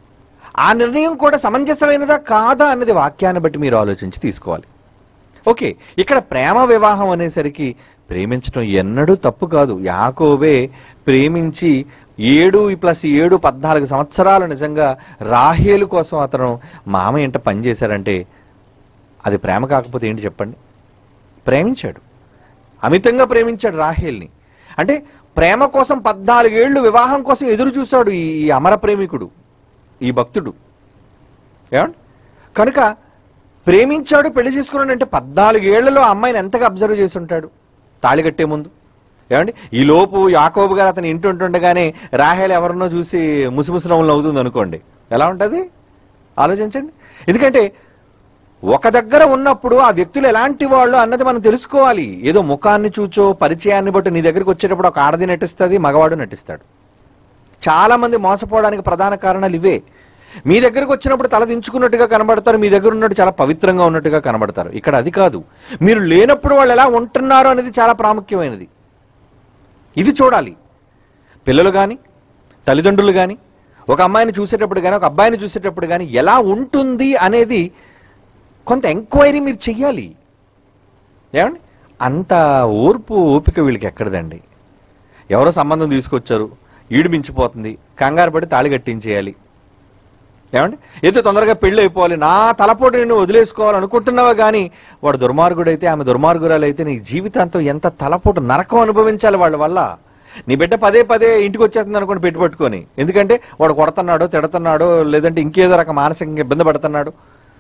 ఆ నిర్ణయం కూడా సమంజసమైనదా కాదా అన్నది వాక్యాన్ని బట్టి మీరు ఆలోచించి తీసుకోవాలి ఓకే ఇక్కడ ప్రేమ వివాహం అనేసరికి ప్రేమించడం ఎన్నడూ తప్పు కాదు యాకోబే ప్రేమించి ఏడు ప్లస్ ఏడు పద్నాలుగు సంవత్సరాలు నిజంగా రాహేలు కోసం అతను మామ ఇంట పనిచేశాడంటే అది ప్రేమ కాకపోతే ఏంటి చెప్పండి ప్రేమించాడు అమితంగా ప్రేమించాడు రాహేల్ని అంటే ప్రేమ కోసం పద్నాలుగేళ్లు వివాహం కోసం ఎదురు చూశాడు ఈ ఈ అమర ప్రేమికుడు ఈ భక్తుడు ఏమండి కనుక ప్రేమించాడు పెళ్లి చేసుకున్నాడు అంటే పద్నాలుగేళ్లలో అమ్మాయిని ఎంతగా అబ్జర్వ్ చేసి ఉంటాడు తాళి కట్టే ముందు ఏమండి ఈ లోపు యాకోబు గారు అతను ఇంటి ఉంటుండగానే రాహేల్ ఎవరినో చూసి ముసిముసి నవ్వులు అవుతుంది అనుకోండి ఎలా ఉంటది ఆలోచించండి ఎందుకంటే ఒక దగ్గర ఉన్నప్పుడు ఆ వ్యక్తులు ఎలాంటి వాళ్ళు అన్నది మనం తెలుసుకోవాలి ఏదో ముఖాన్ని చూచో పరిచయాన్ని బట్టి నీ దగ్గరికి వచ్చేటప్పుడు ఒక ఆడది నటిస్తుంది మగవాడు నటిస్తాడు చాలా మంది మోసపోవడానికి ప్రధాన కారణాలు ఇవే మీ దగ్గరకు వచ్చినప్పుడు తల దించుకున్నట్టుగా కనబడతారు మీ దగ్గర ఉన్నట్టు చాలా పవిత్రంగా ఉన్నట్టుగా కనబడతారు ఇక్కడ అది కాదు మీరు లేనప్పుడు వాళ్ళు ఎలా ఉంటున్నారు అనేది చాలా ప్రాముఖ్యమైనది ఇది చూడాలి పిల్లలు కానీ తల్లిదండ్రులు కానీ ఒక అమ్మాయిని చూసేటప్పుడు కానీ ఒక అబ్బాయిని చూసేటప్పుడు కానీ ఎలా ఉంటుంది అనేది కొంత ఎంక్వైరీ మీరు చెయ్యాలి ఏమండి అంత ఓర్పు ఓపిక వీళ్ళకి ఎక్కడదండి ఎవరో సంబంధం తీసుకొచ్చారు ఈడు మించిపోతుంది కంగారు పడి తాళి కట్టించేయాలి ఏమండి ఏదో తొందరగా పెళ్లి అయిపోవాలి నా తలపోటు నేను వదిలేసుకోవాలనుకుంటున్నావా కానీ వాడు దుర్మార్గుడైతే ఆమె దుర్మార్గురాలైతే నీ జీవితాంతం ఎంత తలపోటు నరకం అనుభవించాలి వాళ్ళ వల్ల నీ బిడ్డ పదే పదే ఇంటికి వచ్చేస్తుంది అనుకోండి పెట్టి పట్టుకొని ఎందుకంటే వాడు కొడుతున్నాడో తిడుతున్నాడో లేదంటే ఇంకేదో రకం మానసికంగా ఇబ్బంది పడుతున్నాడు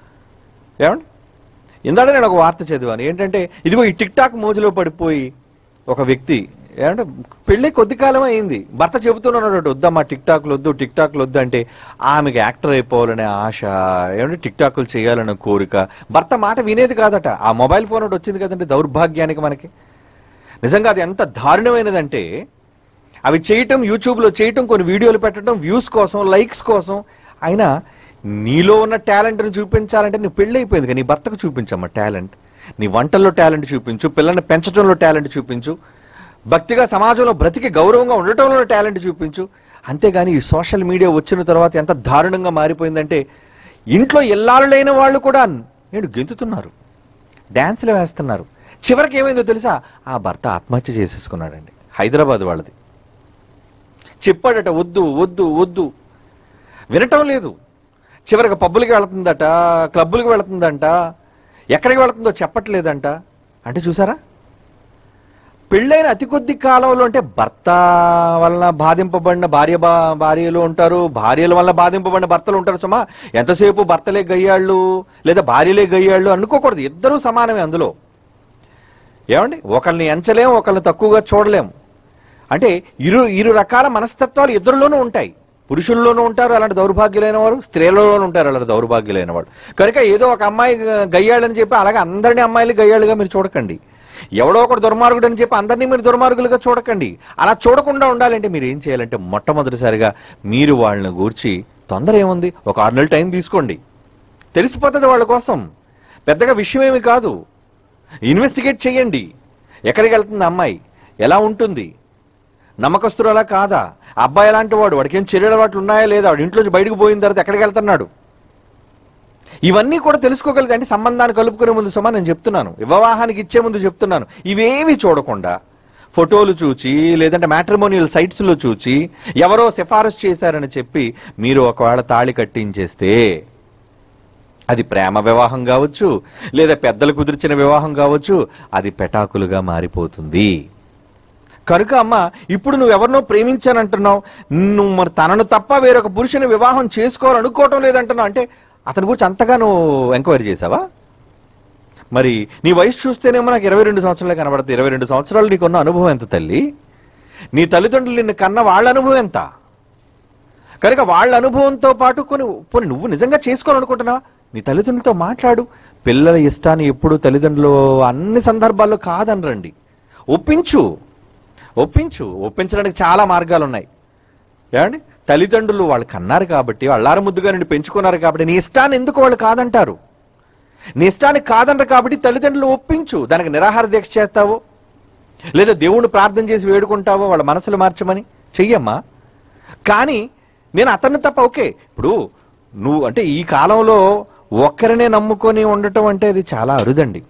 ఏమండి ఇందాక నేను ఒక వార్త చదివాను ఏంటంటే ఇదిగో ఈ టిక్ టాక్ మోజులో పడిపోయి ఒక వ్యక్తి ఏమంటే పెళ్లి కొద్ది కాలం అయింది భర్త చెబుతున్నాడు వద్దమ్మా టిక్ టాక్లు వద్దు టిక్ టాక్లు వద్దు అంటే ఆమెకి యాక్టర్ అయిపోవాలనే ఆశ ఏమంటే టిక్ టాక్లు చేయాలనే కోరిక భర్త మాట వినేది కాదట ఆ మొబైల్ ఫోన్ ఒకటి వచ్చింది కదండి దౌర్భాగ్యానికి మనకి నిజంగా అది ఎంత దారుణమైనదంటే అవి చేయటం యూట్యూబ్లో చేయటం కొన్ని వీడియోలు పెట్టడం వ్యూస్ కోసం లైక్స్ కోసం అయినా నీలో ఉన్న టాలెంట్ని చూపించాలంటే నీ పెళ్ళి అయిపోయింది కానీ నీ భర్తకు చూపించమ్మా టాలెంట్ నీ వంటల్లో టాలెంట్ చూపించు పిల్లల్ని పెంచడంలో టాలెంట్ చూపించు భక్తిగా సమాజంలో బ్రతికి గౌరవంగా ఉండటంలో టాలెంట్ చూపించు అంతేగాని ఈ సోషల్ మీడియా వచ్చిన తర్వాత ఎంత దారుణంగా మారిపోయిందంటే ఇంట్లో ఎల్లాలు లేని వాళ్ళు కూడా నేను గెంతుతున్నారు డ్యాన్సులు వేస్తున్నారు చివరికి ఏమైందో తెలుసా ఆ భర్త ఆత్మహత్య చేసేసుకున్నాడండి హైదరాబాద్ వాళ్ళది చెప్పాడట వద్దు వద్దు వద్దు వినటం లేదు చివరికి పబ్బులకి వెళుతుందట క్లబ్బులకి వెళుతుందంట ఎక్కడికి వెళుతుందో చెప్పట్లేదంట అంటే చూసారా పెళ్ళైన అతి కొద్ది కాలంలో అంటే భర్త వలన బాధింపబడిన భార్య బా- భార్యలు ఉంటారు భార్యల వల్ల బాధింపబడిన భర్తలు ఉంటారు సుమా ఎంతసేపు భర్తలే గయ్యాళ్ళు లేదా భార్యలే గయ్యాళ్ళు అనుకోకూడదు ఇద్దరూ సమానమే అందులో ఏమండి ఒకరిని ఎంచలేం ఒకరిని తక్కువగా చూడలేం అంటే ఇరు ఇరు రకాల మనస్తత్వాలు ఇద్దరిలోనూ ఉంటాయి పురుషుల్లోనూ ఉంటారు అలాంటి దౌర్భాగ్యులైన వారు స్త్రీలలోనూ ఉంటారు అలాంటి దౌర్భాగ్యులైన వాడు కనుక ఏదో ఒక అమ్మాయి గయ్యాళ్ళని చెప్పి అలాగే అందరినీ అమ్మాయిలు గయ్యాళ్ళుగా మీరు చూడకండి ఎవడో ఒకడు దుర్మార్గుడు అని చెప్పి అందరినీ మీరు దుర్మార్గులుగా చూడకండి అలా చూడకుండా ఉండాలంటే మీరు ఏం చేయాలంటే మొట్టమొదటిసారిగా మీరు వాళ్ళని గూర్చి తొందర ఏముంది ఒక ఆరు నెలలు టైం తీసుకోండి తెలిసిపోతుంది వాళ్ళ కోసం పెద్దగా విషయం ఏమి కాదు ఇన్వెస్టిగేట్ చేయండి ఎక్కడికి వెళ్తుంది ఆ అమ్మాయి ఎలా ఉంటుంది నమ్మకస్తురాలా కాదా ఆ అబ్బాయి ఎలాంటి వాడు వాడికి ఏం చర్యల వాటి ఉన్నాయా లేదా వాడు ఇంట్లోంచి బయటకు పోయిన తర్వాత ఎక్కడికి వెళ్తున్నాడు ఇవన్నీ కూడా తెలుసుకోగలిగితే అంటే సంబంధాన్ని కలుపుకునే ముందు సుమా నేను చెప్తున్నాను వివాహానికి ఇచ్చే ముందు చెప్తున్నాను ఇవేవి చూడకుండా ఫోటోలు చూచి లేదంటే మ్యాట్రిమోనియల్ సైట్స్ లో చూచి ఎవరో సిఫారసు చేశారని చెప్పి మీరు ఒకవేళ తాళి కట్టించేస్తే అది ప్రేమ వివాహం కావచ్చు లేదా పెద్దలు కుదిర్చిన వివాహం కావచ్చు అది పెటాకులుగా మారిపోతుంది కనుక అమ్మ ఇప్పుడు నువ్వు ఎవరినో ప్రేమించానంటున్నావు నువ్వు మరి తనను తప్ప వేరొక పురుషుని వివాహం చేసుకోవాలనుకోవటం లేదంటున్నావు అంటే అతని గురించి అంతగా నువ్వు ఎంక్వైరీ చేసావా మరి నీ వయసు చూస్తేనేమో నాకు ఇరవై రెండు సంవత్సరాలే కనబడుతుంది ఇరవై రెండు సంవత్సరాలు నీకున్న అనుభవం ఎంత తల్లి నీ తల్లిదండ్రులు నిన్ను కన్న వాళ్ళ అనుభవం ఎంత కనుక వాళ్ళ అనుభవంతో పాటు కొన్ని పోనీ నువ్వు నిజంగా చేసుకోవాలనుకుంటున్నావా నీ తల్లిదండ్రులతో మాట్లాడు పిల్లల ఇష్టాన్ని ఎప్పుడు తల్లిదండ్రులు అన్ని సందర్భాల్లో కాదనరండి ఒప్పించు ఒప్పించు ఒప్పించడానికి చాలా మార్గాలు ఉన్నాయి ఏమండి తల్లిదండ్రులు వాళ్ళు కన్నారు కాబట్టి అల్లార ముద్దుగా నుండి పెంచుకున్నారు కాబట్టి నీ ఇష్టాన్ని ఎందుకు వాళ్ళు కాదంటారు నీ ఇష్టానికి కాదంటారు కాబట్టి తల్లిదండ్రులు ఒప్పించు దానికి నిరాహార దీక్ష చేస్తావో లేదా దేవుణ్ణి ప్రార్థన చేసి వేడుకుంటావో వాళ్ళ మనసులు మార్చమని చెయ్యమ్మా కానీ నేను అతన్ని తప్ప ఓకే ఇప్పుడు నువ్వు అంటే ఈ కాలంలో ఒక్కరినే నమ్ముకొని ఉండటం అంటే అది చాలా అరుదండి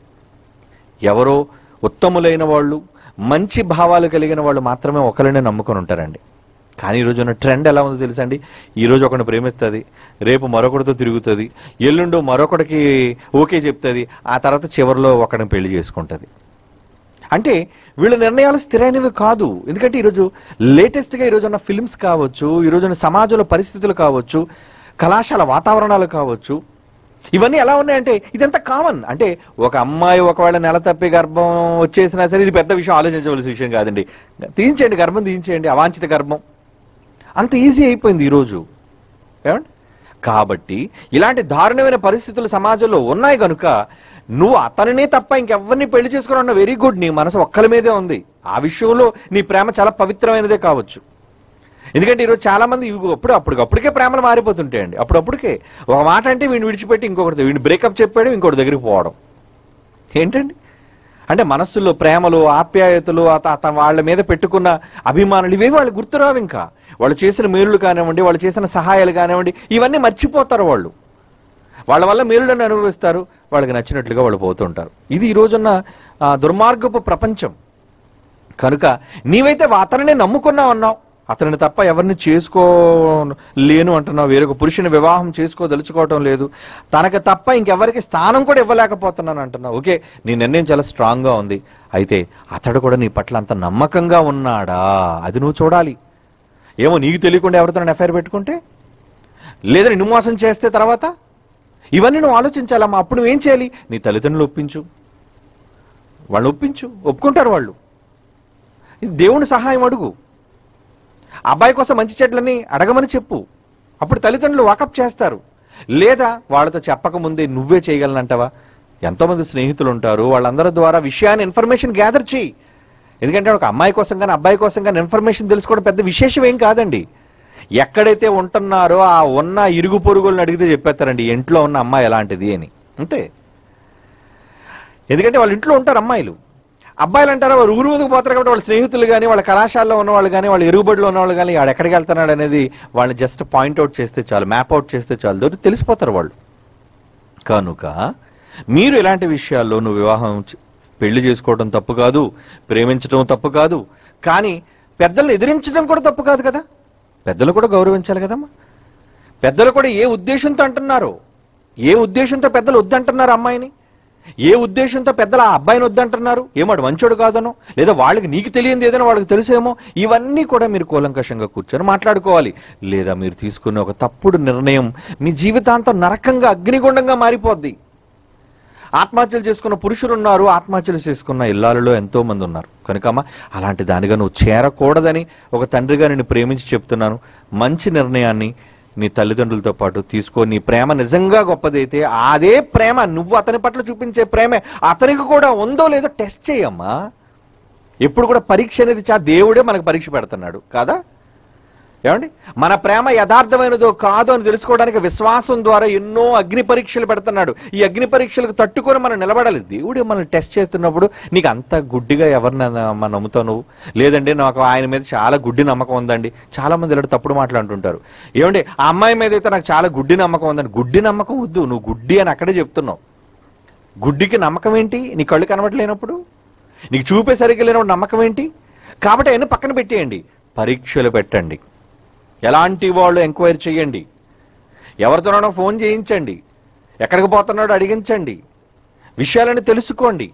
ఎవరో ఉత్తములైన వాళ్ళు మంచి భావాలు కలిగిన వాళ్ళు మాత్రమే ఒకరినే నమ్ముకొని ఉంటారండి కానీ ఈ రోజు ఉన్న ట్రెండ్ ఎలా ఉందో తెలుసా అండి ఈ రోజు ఒకరిని ప్రేమిస్తుంది రేపు మరొకరితో తిరుగుతుంది ఎల్లుండో మరొకడికి ఓకే చెప్తుంది ఆ తర్వాత చివరిలో ఒకరిని పెళ్లి చేసుకుంటుంది అంటే వీళ్ళ నిర్ణయాలు స్థిరైనవి కాదు ఎందుకంటే ఈరోజు లేటెస్ట్గా ఈరోజు ఉన్న ఫిల్మ్స్ కావచ్చు ఈరోజు ఉన్న సమాజంలో పరిస్థితులు కావచ్చు కళాశాల వాతావరణాలు కావచ్చు ఇవన్నీ ఎలా ఉన్నాయంటే ఇదంతా కామన్ అంటే ఒక అమ్మాయి ఒకవేళ నెల తప్పి గర్భం వచ్చేసినా సరే ఇది పెద్ద విషయం ఆలోచించవలసిన విషయం కాదండి తీయించేయండి గర్భం తీయించేయండి అవాంఛిత గర్భం అంత ఈజీ అయిపోయింది ఈరోజు ఏమండి కాబట్టి ఇలాంటి దారుణమైన పరిస్థితులు సమాజంలో ఉన్నాయి కనుక నువ్వు అతనినే తప్ప ఇంకెవరిని పెళ్లి చేసుకుని ఉన్న వెరీ గుడ్ నీ మనసు ఒక్కరి మీదే ఉంది ఆ విషయంలో నీ ప్రేమ చాలా పవిత్రమైనదే కావచ్చు ఎందుకంటే ఈరోజు చాలా మంది ఇవి అప్పుడు అప్పటికప్పుడికే ప్రేమలు మారిపోతుంటాయండి అప్పుడప్పుడికే ఒక మాట అంటే వీడిని విడిచిపెట్టి ఇంకొకటి వీడిని బ్రేకప్ చెప్పాడు ఇంకోటి దగ్గరికి పోవడం ఏంటండి అంటే మనస్సులో ప్రేమలు ఆప్యాయతలు అత అత వాళ్ళ మీద పెట్టుకున్న అభిమానులు ఇవే వాళ్ళు గుర్తురావు ఇంకా వాళ్ళు చేసిన మేలులు కానివ్వండి వాళ్ళు చేసిన సహాయాలు కానివ్వండి ఇవన్నీ మర్చిపోతారు వాళ్ళు వాళ్ళ వల్ల మేలులను అనుభవిస్తారు వాళ్ళకి నచ్చినట్లుగా వాళ్ళు పోతుంటారు ఇది ఈ రోజున్న ఆ, దుర్మార్గపు ప్రపంచం కనుక నీవైతే అతనినే నమ్ముకున్నావు అన్నావు అతనిని తప్ప ఎవరిని చేసుకో లేను అంటున్నావు వేరొక పురుషుని వివాహం చేసుకోదలుచుకోవటం లేదు తనకు తప్ప ఇంకెవరికి స్థానం కూడా ఇవ్వలేకపోతున్నాను అంటున్నావు ఓకే నీ నిర్ణయం చాలా స్ట్రాంగ్ గా ఉంది అయితే అతడు కూడా నీ పట్ల అంత నమ్మకంగా ఉన్నాడా అది నువ్వు చూడాలి ఏమో నీకు తెలియకుండా ఎవరితో ఎఫ్ఐఆర్ పెట్టుకుంటే లేదా నిన్ను మోసం చేస్తే తర్వాత ఇవన్నీ నువ్వు ఆలోచించాలమ్మా అప్పుడు నువ్వేం చేయాలి నీ తల్లిదండ్రులు ఒప్పించు వాళ్ళు ఒప్పించు ఒప్పుకుంటారు వాళ్ళు ఇది దేవుని సహాయం అడుగు అబ్బాయి కోసం మంచి చెట్లని అడగమని చెప్పు అప్పుడు తల్లిదండ్రులు వాకప్ చేస్తారు లేదా వాళ్ళతో చెప్పక ముందే నువ్వే చేయగలనంటావా ఎంతో మంది స్నేహితులు ఉంటారు వాళ్ళందరి ద్వారా విషయాన్ని ఇన్ఫర్మేషన్ గ్యాదర్ చేయి ఎందుకంటే ఒక అమ్మాయి కోసం కానీ అబ్బాయి కోసం కానీ ఇన్ఫర్మేషన్ తెలుసుకోవడం పెద్ద విశేషం ఏం కాదండి ఎక్కడైతే ఉంటున్నారో ఆ ఉన్న ఇరుగు పొరుగులను అడిగితే చెప్పేస్తారండి ఇంట్లో ఉన్న అమ్మాయి ఎలాంటిది అని అంతే ఎందుకంటే వాళ్ళ ఇంట్లో ఉంటారు అమ్మాయిలు అబ్బాయిలు అంటారా వారు ఊరు ఊరికి పోతారు కాబట్టి వాళ్ళ స్నేహితులు కానీ వాళ్ళ కళాశాలలో ఉన్న వాళ్ళు కానీ వాళ్ళ ఎరుగుబడిలో ఉన్న వాళ్ళు కానీ వాడు ఎక్కడికి వెళ్తున్నాడు అనేది వాళ్ళని జస్ట్ పాయింట్అవుట్ చేస్తే చాలు మ్యాప్ అవుట్ చేస్తే చాలు దొరికి తెలిసిపోతారు వాళ్ళు కనుక మీరు ఇలాంటి విషయాల్లో నువ్వు వివాహం చ- పెళ్లి చేసుకోవడం తప్పు కాదు ప్రేమించడం తప్పు కాదు కానీ పెద్దలను ఎదిరించడం కూడా తప్పు కాదు కదా పెద్దలు కూడా గౌరవించాలి కదమ్మా పెద్దలు కూడా ఏ ఉద్దేశంతో అంటున్నారు ఏ ఉద్దేశంతో పెద్దలు వద్దంటున్నారు అమ్మాయిని ఏ ఉద్దేశంతో పెద్దలు ఆ అబ్బాయిని వద్దంటున్నారు ఏమాడు మంచోడు కాదనో లేదా వాళ్ళకి నీకు తెలియంది ఏదైనా వాళ్ళకి తెలుసేమో ఇవన్నీ కూడా మీరు కూలంకషంగా కూర్చొని మాట్లాడుకోవాలి లేదా మీరు తీసుకునే ఒక తప్పుడు నిర్ణయం మీ జీవితాంతం నరకంగా అగ్నిగుండంగా మారిపోద్ది ఆత్మహత్యలు చేసుకున్న పురుషులు ఉన్నారు ఆత్మహత్యలు చేసుకున్న ఇల్లాలలో ఎంతో మంది ఉన్నారు కనుకమ్మ అలాంటి దానిగా నువ్వు చేరకూడదని ఒక తండ్రిగా నేను ప్రేమించి చెప్తున్నాను మంచి నిర్ణయాన్ని నీ తల్లిదండ్రులతో పాటు తీసుకో నీ ప్రేమ నిజంగా గొప్పదైతే అదే ప్రేమ నువ్వు అతని పట్ల చూపించే ప్రేమే అతనికి కూడా ఉందో లేదో టెస్ట్ చేయమ్మా ఎప్పుడు కూడా పరీక్ష అనేది చా దేవుడే మనకు పరీక్ష పెడుతున్నాడు కాదా ఏమండి మన ప్రేమ యథార్థమైనదో కాదో అని తెలుసుకోవడానికి విశ్వాసం ద్వారా ఎన్నో అగ్ని పరీక్షలు పెడుతున్నాడు ఈ అగ్ని పరీక్షలకు తట్టుకొని మనం నిలబడాలి దేవుడే మనల్ని టెస్ట్ చేస్తున్నప్పుడు నీకు అంత గుడ్డిగా ఎవరిని అమ్మ నమ్ముతావు నువ్వు లేదండి నాకు ఆయన మీద చాలా గుడ్డి నమ్మకం ఉందండి చాలా మంది ఇలాంటి తప్పుడు మాట్లాడుతుంటారు ఏమండి ఆ అమ్మాయి మీద అయితే నాకు చాలా గుడ్డి నమ్మకం ఉందండి గుడ్డి నమ్మకం వద్దు నువ్వు గుడ్డి అని అక్కడే చెప్తున్నావు గుడ్డికి నమ్మకం ఏంటి నీ కళ్ళు కనబడలేనప్పుడు నీకు చూపే సరిగ్గా లేనప్పుడు నమ్మకం ఏంటి కాబట్టి అవన్నీ పక్కన పెట్టేయండి పరీక్షలు పెట్టండి ఎలాంటి వాళ్ళు ఎంక్వైరీ చేయండి ఎవరితోనైనా ఫోన్ చేయించండి ఎక్కడికి పోతున్నాడో అడిగించండి విషయాలని తెలుసుకోండి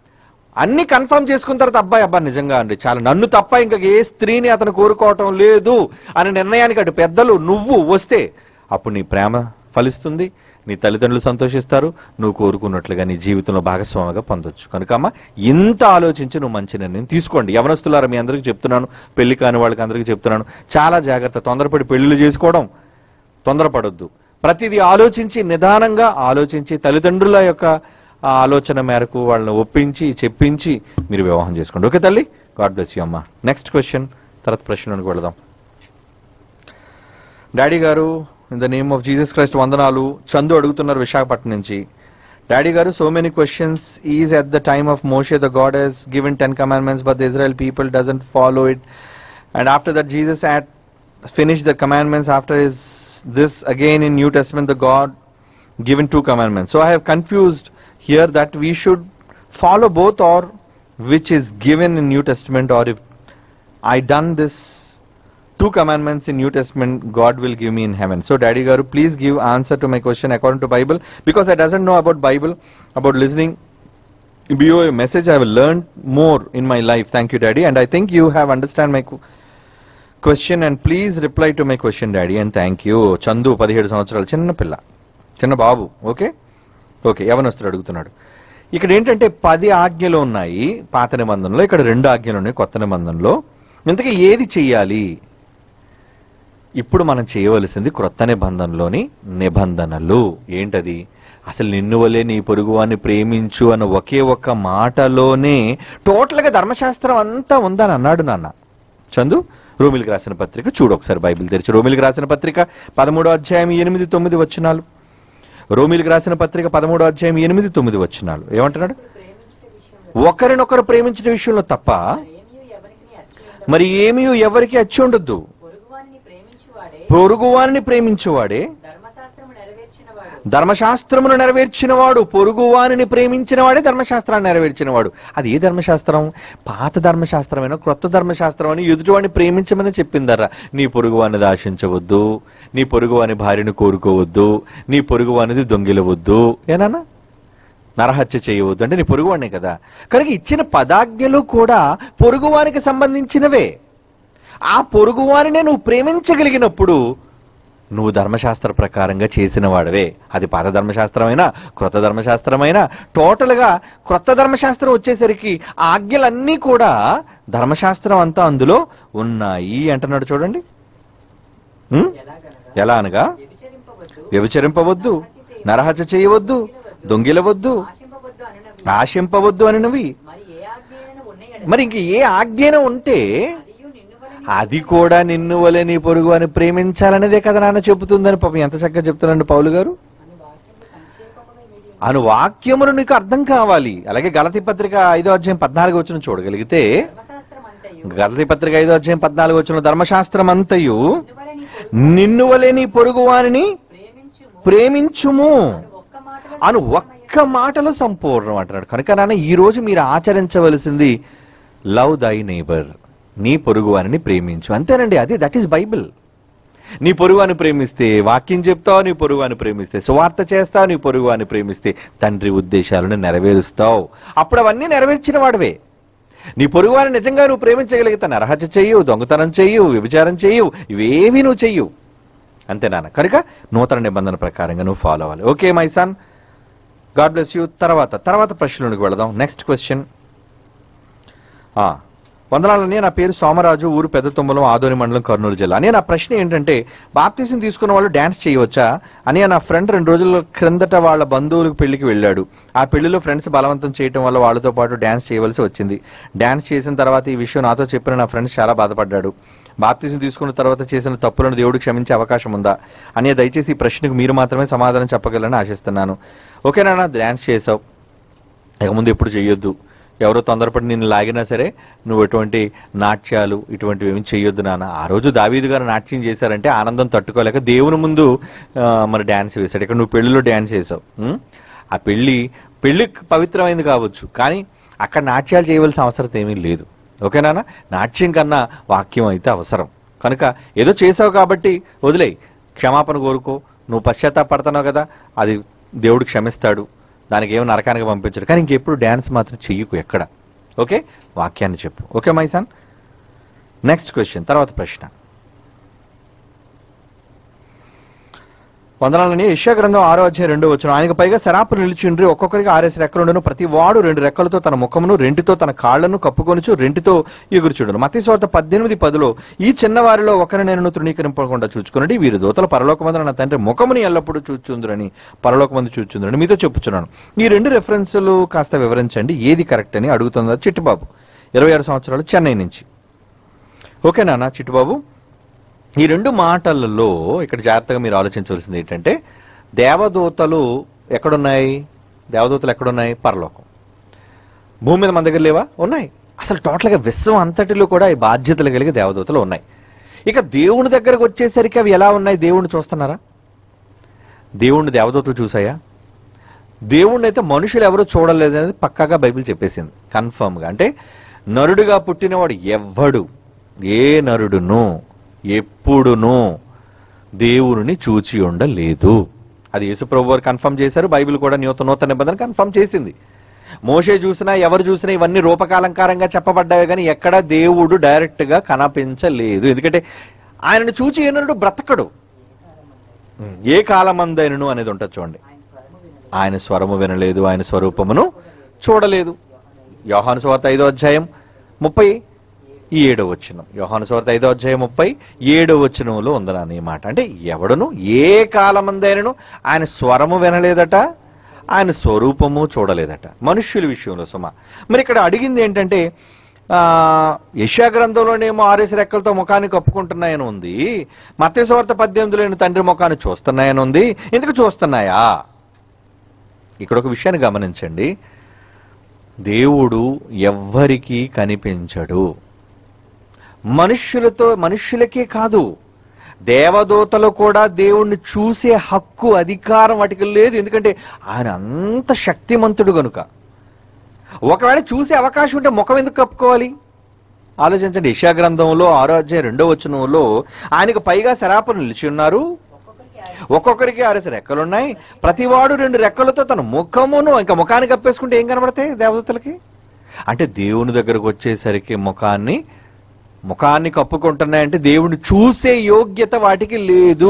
అన్ని కన్ఫర్మ్ చేసుకున్న తర్వాత అబ్బాయి అబ్బాయి నిజంగా అండి చాలా నన్ను తప్ప ఇంకా ఏ స్త్రీని అతను కోరుకోవటం లేదు అనే నిర్ణయానికి అటు పెద్దలు నువ్వు వస్తే అప్పుడు నీ ప్రేమ ఫలిస్తుంది నీ తల్లిదండ్రులు సంతోషిస్తారు నువ్వు కోరుకున్నట్లుగా నీ జీవితంలో భాగస్వామిగా పొందొచ్చు కనుక అమ్మ ఇంత ఆలోచించి నువ్వు మంచి నిర్ణయం తీసుకోండి యవనస్తులారా మీ అందరికీ చెప్తున్నాను పెళ్లి కాని వాళ్ళకి అందరికీ చెప్తున్నాను చాలా జాగ్రత్త తొందరపడి పెళ్లిళ్ళు చేసుకోవడం తొందరపడొద్దు ప్రతిదీ ఆలోచించి నిదానంగా ఆలోచించి తల్లిదండ్రుల యొక్క ఆ ఆలోచన మేరకు వాళ్ళని ఒప్పించి చెప్పించి మీరు వివాహం చేసుకోండి ఓకే తల్లి గాడ్ బ్లెస్ యూ అమ్మా నెక్స్ట్ క్వశ్చన్ తర్వాత ప్రశ్నలోకి వెళదాం డాడీ గారు in the name of Jesus Christ వందనాలు చందు అడుగుతున్నారు విశాఖపట్నం నుంచి డాడీ గారు so many questions is at the time of Moshe the God he's given ten commandments but the Israel people doesn't follow it and after that Jesus at finish the commandments after his this again in new testament the God given two commandments. So I have confused here that we should follow both or which is given in New Testament or if I done this two commandments in New Testament, God will give me in heaven. So Daddy Garu, please give answer to my question according to Bible because I doesn't know about Bible, about listening. Be a message I will learn more in my life. Thank you, Daddy. And I think you have understand my qu- question and please reply to my question daddy and thank you Chandu పదిహేడు సంవత్సరాలు చిన్న పిల్ల చిన్న బాబు okay okay యవనస్తుడు అడుగుతున్నాడు ఇక్కడ ఏంటంటే పది ఆజ్ఞలు ఉన్నాయి పాత నిబంధనలో ఇక్కడ రెండు ఆజ్ఞలు ఉన్నాయి కొత్త నిబంధనలో ఇంతకీ ఏది చెయ్యాలి ఇప్పుడు మనం చేయవలసింది క్రొత్త నిబంధనలోని నిబంధనలు ఏంటది అసలు నిన్ను వలే నీ పొరుగువాన్ని ప్రేమించు అన్న ఒకే ఒక్క మాటలోనే టోటల్ గా ధర్మశాస్త్రం అంతా ఉందని అన్నాడు నాన్న చందు రోమిలికి రాసిన పత్రిక చూడు ఒకసారి బైబిల్ తెరిచి రోమిలికి రాసిన పత్రిక పదమూడో అధ్యాయం ఎనిమిది తొమ్మిది వచ్చినాలు రోమిలికి రాసిన పత్రిక పదమూడో అధ్యాయం ఎనిమిది తొమ్మిది వచ్చినాలు ఏమంటున్నాడు ప్రేమించే విషయంలో ఒకరినొకరు ప్రేమించిన విషయంలో తప్ప ఏమీ ఎవరికి అచ్చి మరి ఏమీ ఎవరికి అచ్చి ఉండొద్దు పొరుగువారిని ప్రేమించువాడే పొరుగువారిని ప్రేమించువాడే ధర్మశాస్త్రము నెరవేర్చినవాడు ధర్మశాస్త్రమును నెరవేర్చినవాడు పొరుగువారిని ప్రేమించినవాడే ధర్మశాస్త్రాన్ని నెరవేర్చినవాడు అది ఏ ధర్మశాస్త్రం పాత ధర్మశాస్త్రమైనా క్రొత్త ధర్మశాస్త్రం అని ఎదుటివాడిని ప్రేమించమని చెప్పిందర్రా నీ పొరుగువానిది ఆశించవద్దు నీ పొరుగువాని భార్యను కోరుకోవద్దు నీ పొరుగువానిది దొంగిలవద్దు ఏనానా నరహత్య చేయవద్దు అంటే నీ పొరుగువాడినే కదా కనుక ఇచ్చిన పదాజ్ఞలు కూడా పొరుగువానికి సంబంధించినవే ఆ పొరుగువానినే నువ్వు ప్రేమించగలిగినప్పుడు నువ్వు ధర్మశాస్త్ర ప్రకారంగా చేసిన వాడవే అది పాత ధర్మశాస్త్రమైనా క్రొత్త ధర్మశాస్త్రమైనా టోటల్ గా క్రొత్త ధర్మశాస్త్రం వచ్చేసరికి ఆ ఆజ్ఞలన్నీ కూడా ధర్మశాస్త్రం అంతా అందులో ఉన్నాయి అంటున్నాడు చూడండి ఉం? ఎలాగనగా ఎలా అనగా వ్యభిచరింపవద్దు వ్యభిచరింపవద్దు నరహత్య చేయవద్దు దొంగిలవద్దు ఆశింపవద్దు అననవి ఆశింపవద్దు అనినవి మరి ఏ ఆజ్ఞైన ఉన్నాయని మరి ఇంక ఏ ఆజ్ఞన ఉంటే అదియు నిన్ను వలె అది కూడా నిన్ను వలె నీ పొరుగు అని ప్రేమించాలనేదే కదా నాన్న చెబుతుందని పాపం ఎంత చక్కగా చెప్తున్నాడు పౌలు గారు అను వాక్యము సంక్షేపముగా వీడి అను వాక్యములు నీకు అర్థం కావాలి అలాగే గలతి పత్రిక ఐదో అధ్యాయం పద్నాలుగు వచ్చిన చూడగలిగితే ధర్మశాస్త్రం అంతయు గలతి పత్రిక ఐదో అధ్యాయం పద్నాలుగు వచ్చిన ధర్మశాస్త్రం అంతయు నిన్ను వలె నీ పొరుగు నిన్ను వలె నీ పొరుగు వారిని ప్రేమించుము ప్రేమించుము ఒక్క మాటలో అను ఒక్క మాటలో సంపూర్ణం అంటున్నాడు కనుక నాన్న ఈ రోజు మీరు ఆచరించవలసింది లవ్ దై నేబర్ నీ పొరుగువారిని ప్రేమించు అంతేనండి అది దట్ ఈస్ బైబిల్ నీ పొరుగువాని ప్రేమిస్తే వాక్యం చెప్తావు నీ పొరుగువాని ప్రేమిస్తే సువార్త చేస్తావు నీ పొరుగువాని ప్రేమిస్తే తండ్రి ఉద్దేశాలను నెరవేరుస్తావు అప్పుడు అవన్నీ నెరవేర్చిన వాడివే నీ పొరుగువాని నిజంగా నువ్వు ప్రేమించగలిగితే నరహత్య చెయ్యు దొంగతనం చెయ్యు వ్యభిచారం చెయ్యు ఇవేవి నువ్వు చెయ్యు అంతే నాన్న కనుక నూతన నిబంధన ప్రకారంగా నువ్వు ఫాలో అవ్వాలి okay my son God bless you తర్వాత తర్వాత ప్రశ్నలోకి వెళదాం నెక్స్ట్ క్వశ్చన్ వందనాలని నా పేరు సోమరాజు ఊరు పెద్ద తుమ్మలం ఆదోని మండలం కర్నూలు జిల్లా అని నా ప్రశ్న ఏంటంటే బాప్తీసం తీసుకున్న వాళ్ళు డాన్స్ చేయవచ్చా అని నా ఫ్రెండ్ రెండు రోజుల క్రిందట వాళ్ళ బంధువులకు పెళ్లికి వెళ్ళాడు ఆ పెళ్లిలో ఫ్రెండ్స్ బలవంతం చేయడం వల్ల వాళ్ళతో పాటు డాన్స్ చేయవలసి వచ్చింది డాన్స్ చేసిన తర్వాత ఈ విషయం నాతో చెప్పిన నా ఫ్రెండ్స్ చాలా బాధపడ్డాడు బాప్తీసం తీసుకున్న తర్వాత చేసిన తప్పులను దేవుడు క్షమించే అవకాశం ఉందా అని దయచేసి ఈ ప్రశ్నకు మీరు మాత్రమే సమాధానం చెప్పగలని ఆశిస్తున్నాను ఓకేనా డాన్స్ చేసావు ఇక ముందు ఎప్పుడు చెయ్యొద్దు ఎవరో తొందరపడి నిన్ను లాగినా సరే నువ్వు ఎటువంటి నాట్యాలు ఇటువంటివి ఏమి చెయ్యొద్దు నాన్న ఆ రోజు దావీదు గారు నాట్యం చేశారంటే ఆనందం తట్టుకోలేక దేవుని ముందు ఆ, మరి డ్యాన్స్ వేశాడు ఇక్కడ నువ్వు పెళ్లిలో డ్యాన్స్ వేసావు ఉం? ఆ పెళ్లి పెళ్లి పవిత్రమైంది కావచ్చు కానీ అక్కడ నాట్యాలు చేయవలసిన అవసరం ఏమీ లేదు ఓకేనా నాట్యం కన్నా వాక్యం అయితే అవసరం కనుక ఏదో చేసావు కాబట్టి వదిలేయి క్షమాపణ కోరుకో నువ్వు పశ్చాత్తాపడుతున్నావు కదా అది దేవుడు క్షమిస్తాడు దానికి ఏమో నరకానికి పంపించడు కానీ ఇంకెప్పుడు డ్యాన్స్ మాత్రం చెయ్యకు ఎక్కడ ఓకే వాక్యాన్ని చెప్పు ఓకే మైసాన్ నెక్స్ట్ క్వశ్చన్ తర్వాత ప్రశ్న వందనాలని యెషయా గ్రంథం ఆరో అధ్యాయం రెండో వచ్చిన ఆయనకు పైగా శరాపులు నిలిచిండ్రి ఒక్కొక్కరికి ఆరేసి రెక్కలుండను ప్రతి వాడు రెండు రెక్కలతో తన ముఖమును రెంటితో తన కాళ్లను కప్పుకొనుచు రెంటితో ఎగురుచుడును మతి సోత పద్దెనిమిది పదిలో ఈ చిన్నవారిలో ఒకరిని నేను తృణీకరింపకుండా చూచుకునండి వీరి దూతల పరలోకమందు నా తండ్రి ముఖముని ఎల్లప్పుడూ చూచుందురని పరలోకమందు చూచుందురని మీతో చెప్పుచున్నాను ఈ రెండు రెఫరెన్సులు కాస్త వివరించండి ఏది కరెక్ట్ అని అడుగుతుంది చిట్టుబాబు ఇరవై ఆరు సంవత్సరాలు చెన్నై నుంచి ఓకే నాన్న చిట్టుబాబు ఈ రెండు మాటలలో ఇక్కడ జాగ్రత్తగా మీరు ఆలోచించవలసింది ఏంటంటే దేవదూతలు ఎక్కడున్నాయి దేవదూతలు ఎక్కడున్నాయి పరలోకం భూమి మీద మన దగ్గర లేవా ఉన్నాయి అసలు టోటల్గా విశ్వం అంతటిలో కూడా ఈ బాధ్యతలు కలిగి దేవదూతలు ఉన్నాయి ఇక దేవుని దగ్గరకు వచ్చేసరికి అవి ఎలా ఉన్నాయి దేవుణ్ణి చూస్తున్నారా దేవుణ్ణి దేవదూతలు చూసాయా దేవుణ్ణి అయితే మనుషులు ఎవరు చూడలేదు అనేది పక్కాగా బైబిల్ చెప్పేసింది కన్ఫర్మ్గా అంటే నరుడుగా పుట్టినవాడు ఎవ్వడు ఏ నరుడును ఎప్పుడును దేవుని చూచి ఉండలేదు అది యేసుప్రభు వారు కన్ఫర్మ్ చేశారు బైబిల్ కూడా నూతన నూతన నిబంధన కన్ఫర్మ్ చేసింది మోషే చూసినా ఎవరు చూసినా ఇవన్నీ రూపకాలంకారంగా చెప్పబడ్డాయి కానీ ఎక్కడ దేవుడు డైరెక్ట్ గా కనిపించలేదు ఎందుకంటే ఆయనను చూచి ఏనుడు బ్రతకడు ఏ కాలమందైనను అనేది ఉంటుంది చూడండి ఆయన స్వరము వినలేదు ఆయన స్వరూపమును చూడలేదు యోహాను స్వార్త ఐదో అధ్యాయం ముప్పై ఏడో వచనం యోహాను స్వార్త ఐదో అధ్యాయం ముప్పై ఏడో వచనంలో ఉందనా ఈ మాట అంటే ఎవడును ఏ కాలమందైనను ఆయన స్వరము వినలేదట ఆయన స్వరూపము చూడలేదట మనుష్యుల విషయంలో సుమ మరి ఇక్కడ అడిగింది ఏంటంటే ఆ యశా గ్రంథంలోనేమో ఆరేసి రెక్కలతో ముఖాన్ని కప్పుకుంటున్నాయని ఉంది మత్స్యవార్త పద్దెనిమిదిలోని తండ్రి ముఖాన్ని చూస్తున్నాయని ఉంది ఎందుకు చూస్తున్నాయా ఇక్కడ ఒక విషయాన్ని గమనించండి దేవుడు ఎవ్వరికీ కనిపించడు మనుష్యులతో మనుష్యులకే కాదు దేవదూతలు కూడా దేవుణ్ణి చూసే హక్కు అధికారం వాటికి లేదు ఎందుకంటే ఆయన అంత శక్తిమంతుడు గనుక ఒకవేళ చూసే అవకాశం ఉంటే ముఖం ఎందుకు కప్పుకోవాలి ఆలోచించండి ఇషా గ్రంథంలో ఆరో అధ్యాయం రెండో వచనంలో ఆయనకు పైగా శరాపలు నిలిచి ఉన్నారు ఒక్కొక్కరికి ఆరేసి రెక్కలున్నాయి ప్రతివాడు రెండు రెక్కలతో తన ముఖమును ఇంకా ముఖాన్ని కప్పేసుకుంటే ఏం కనబడతాయి దేవదూతలకి అంటే దేవుని దగ్గరకు వచ్చేసరికి ముఖాన్ని ముఖాన్ని కప్పుకుంటున్నాయంటే దేవుని చూసే యోగ్యత వాటికి లేదు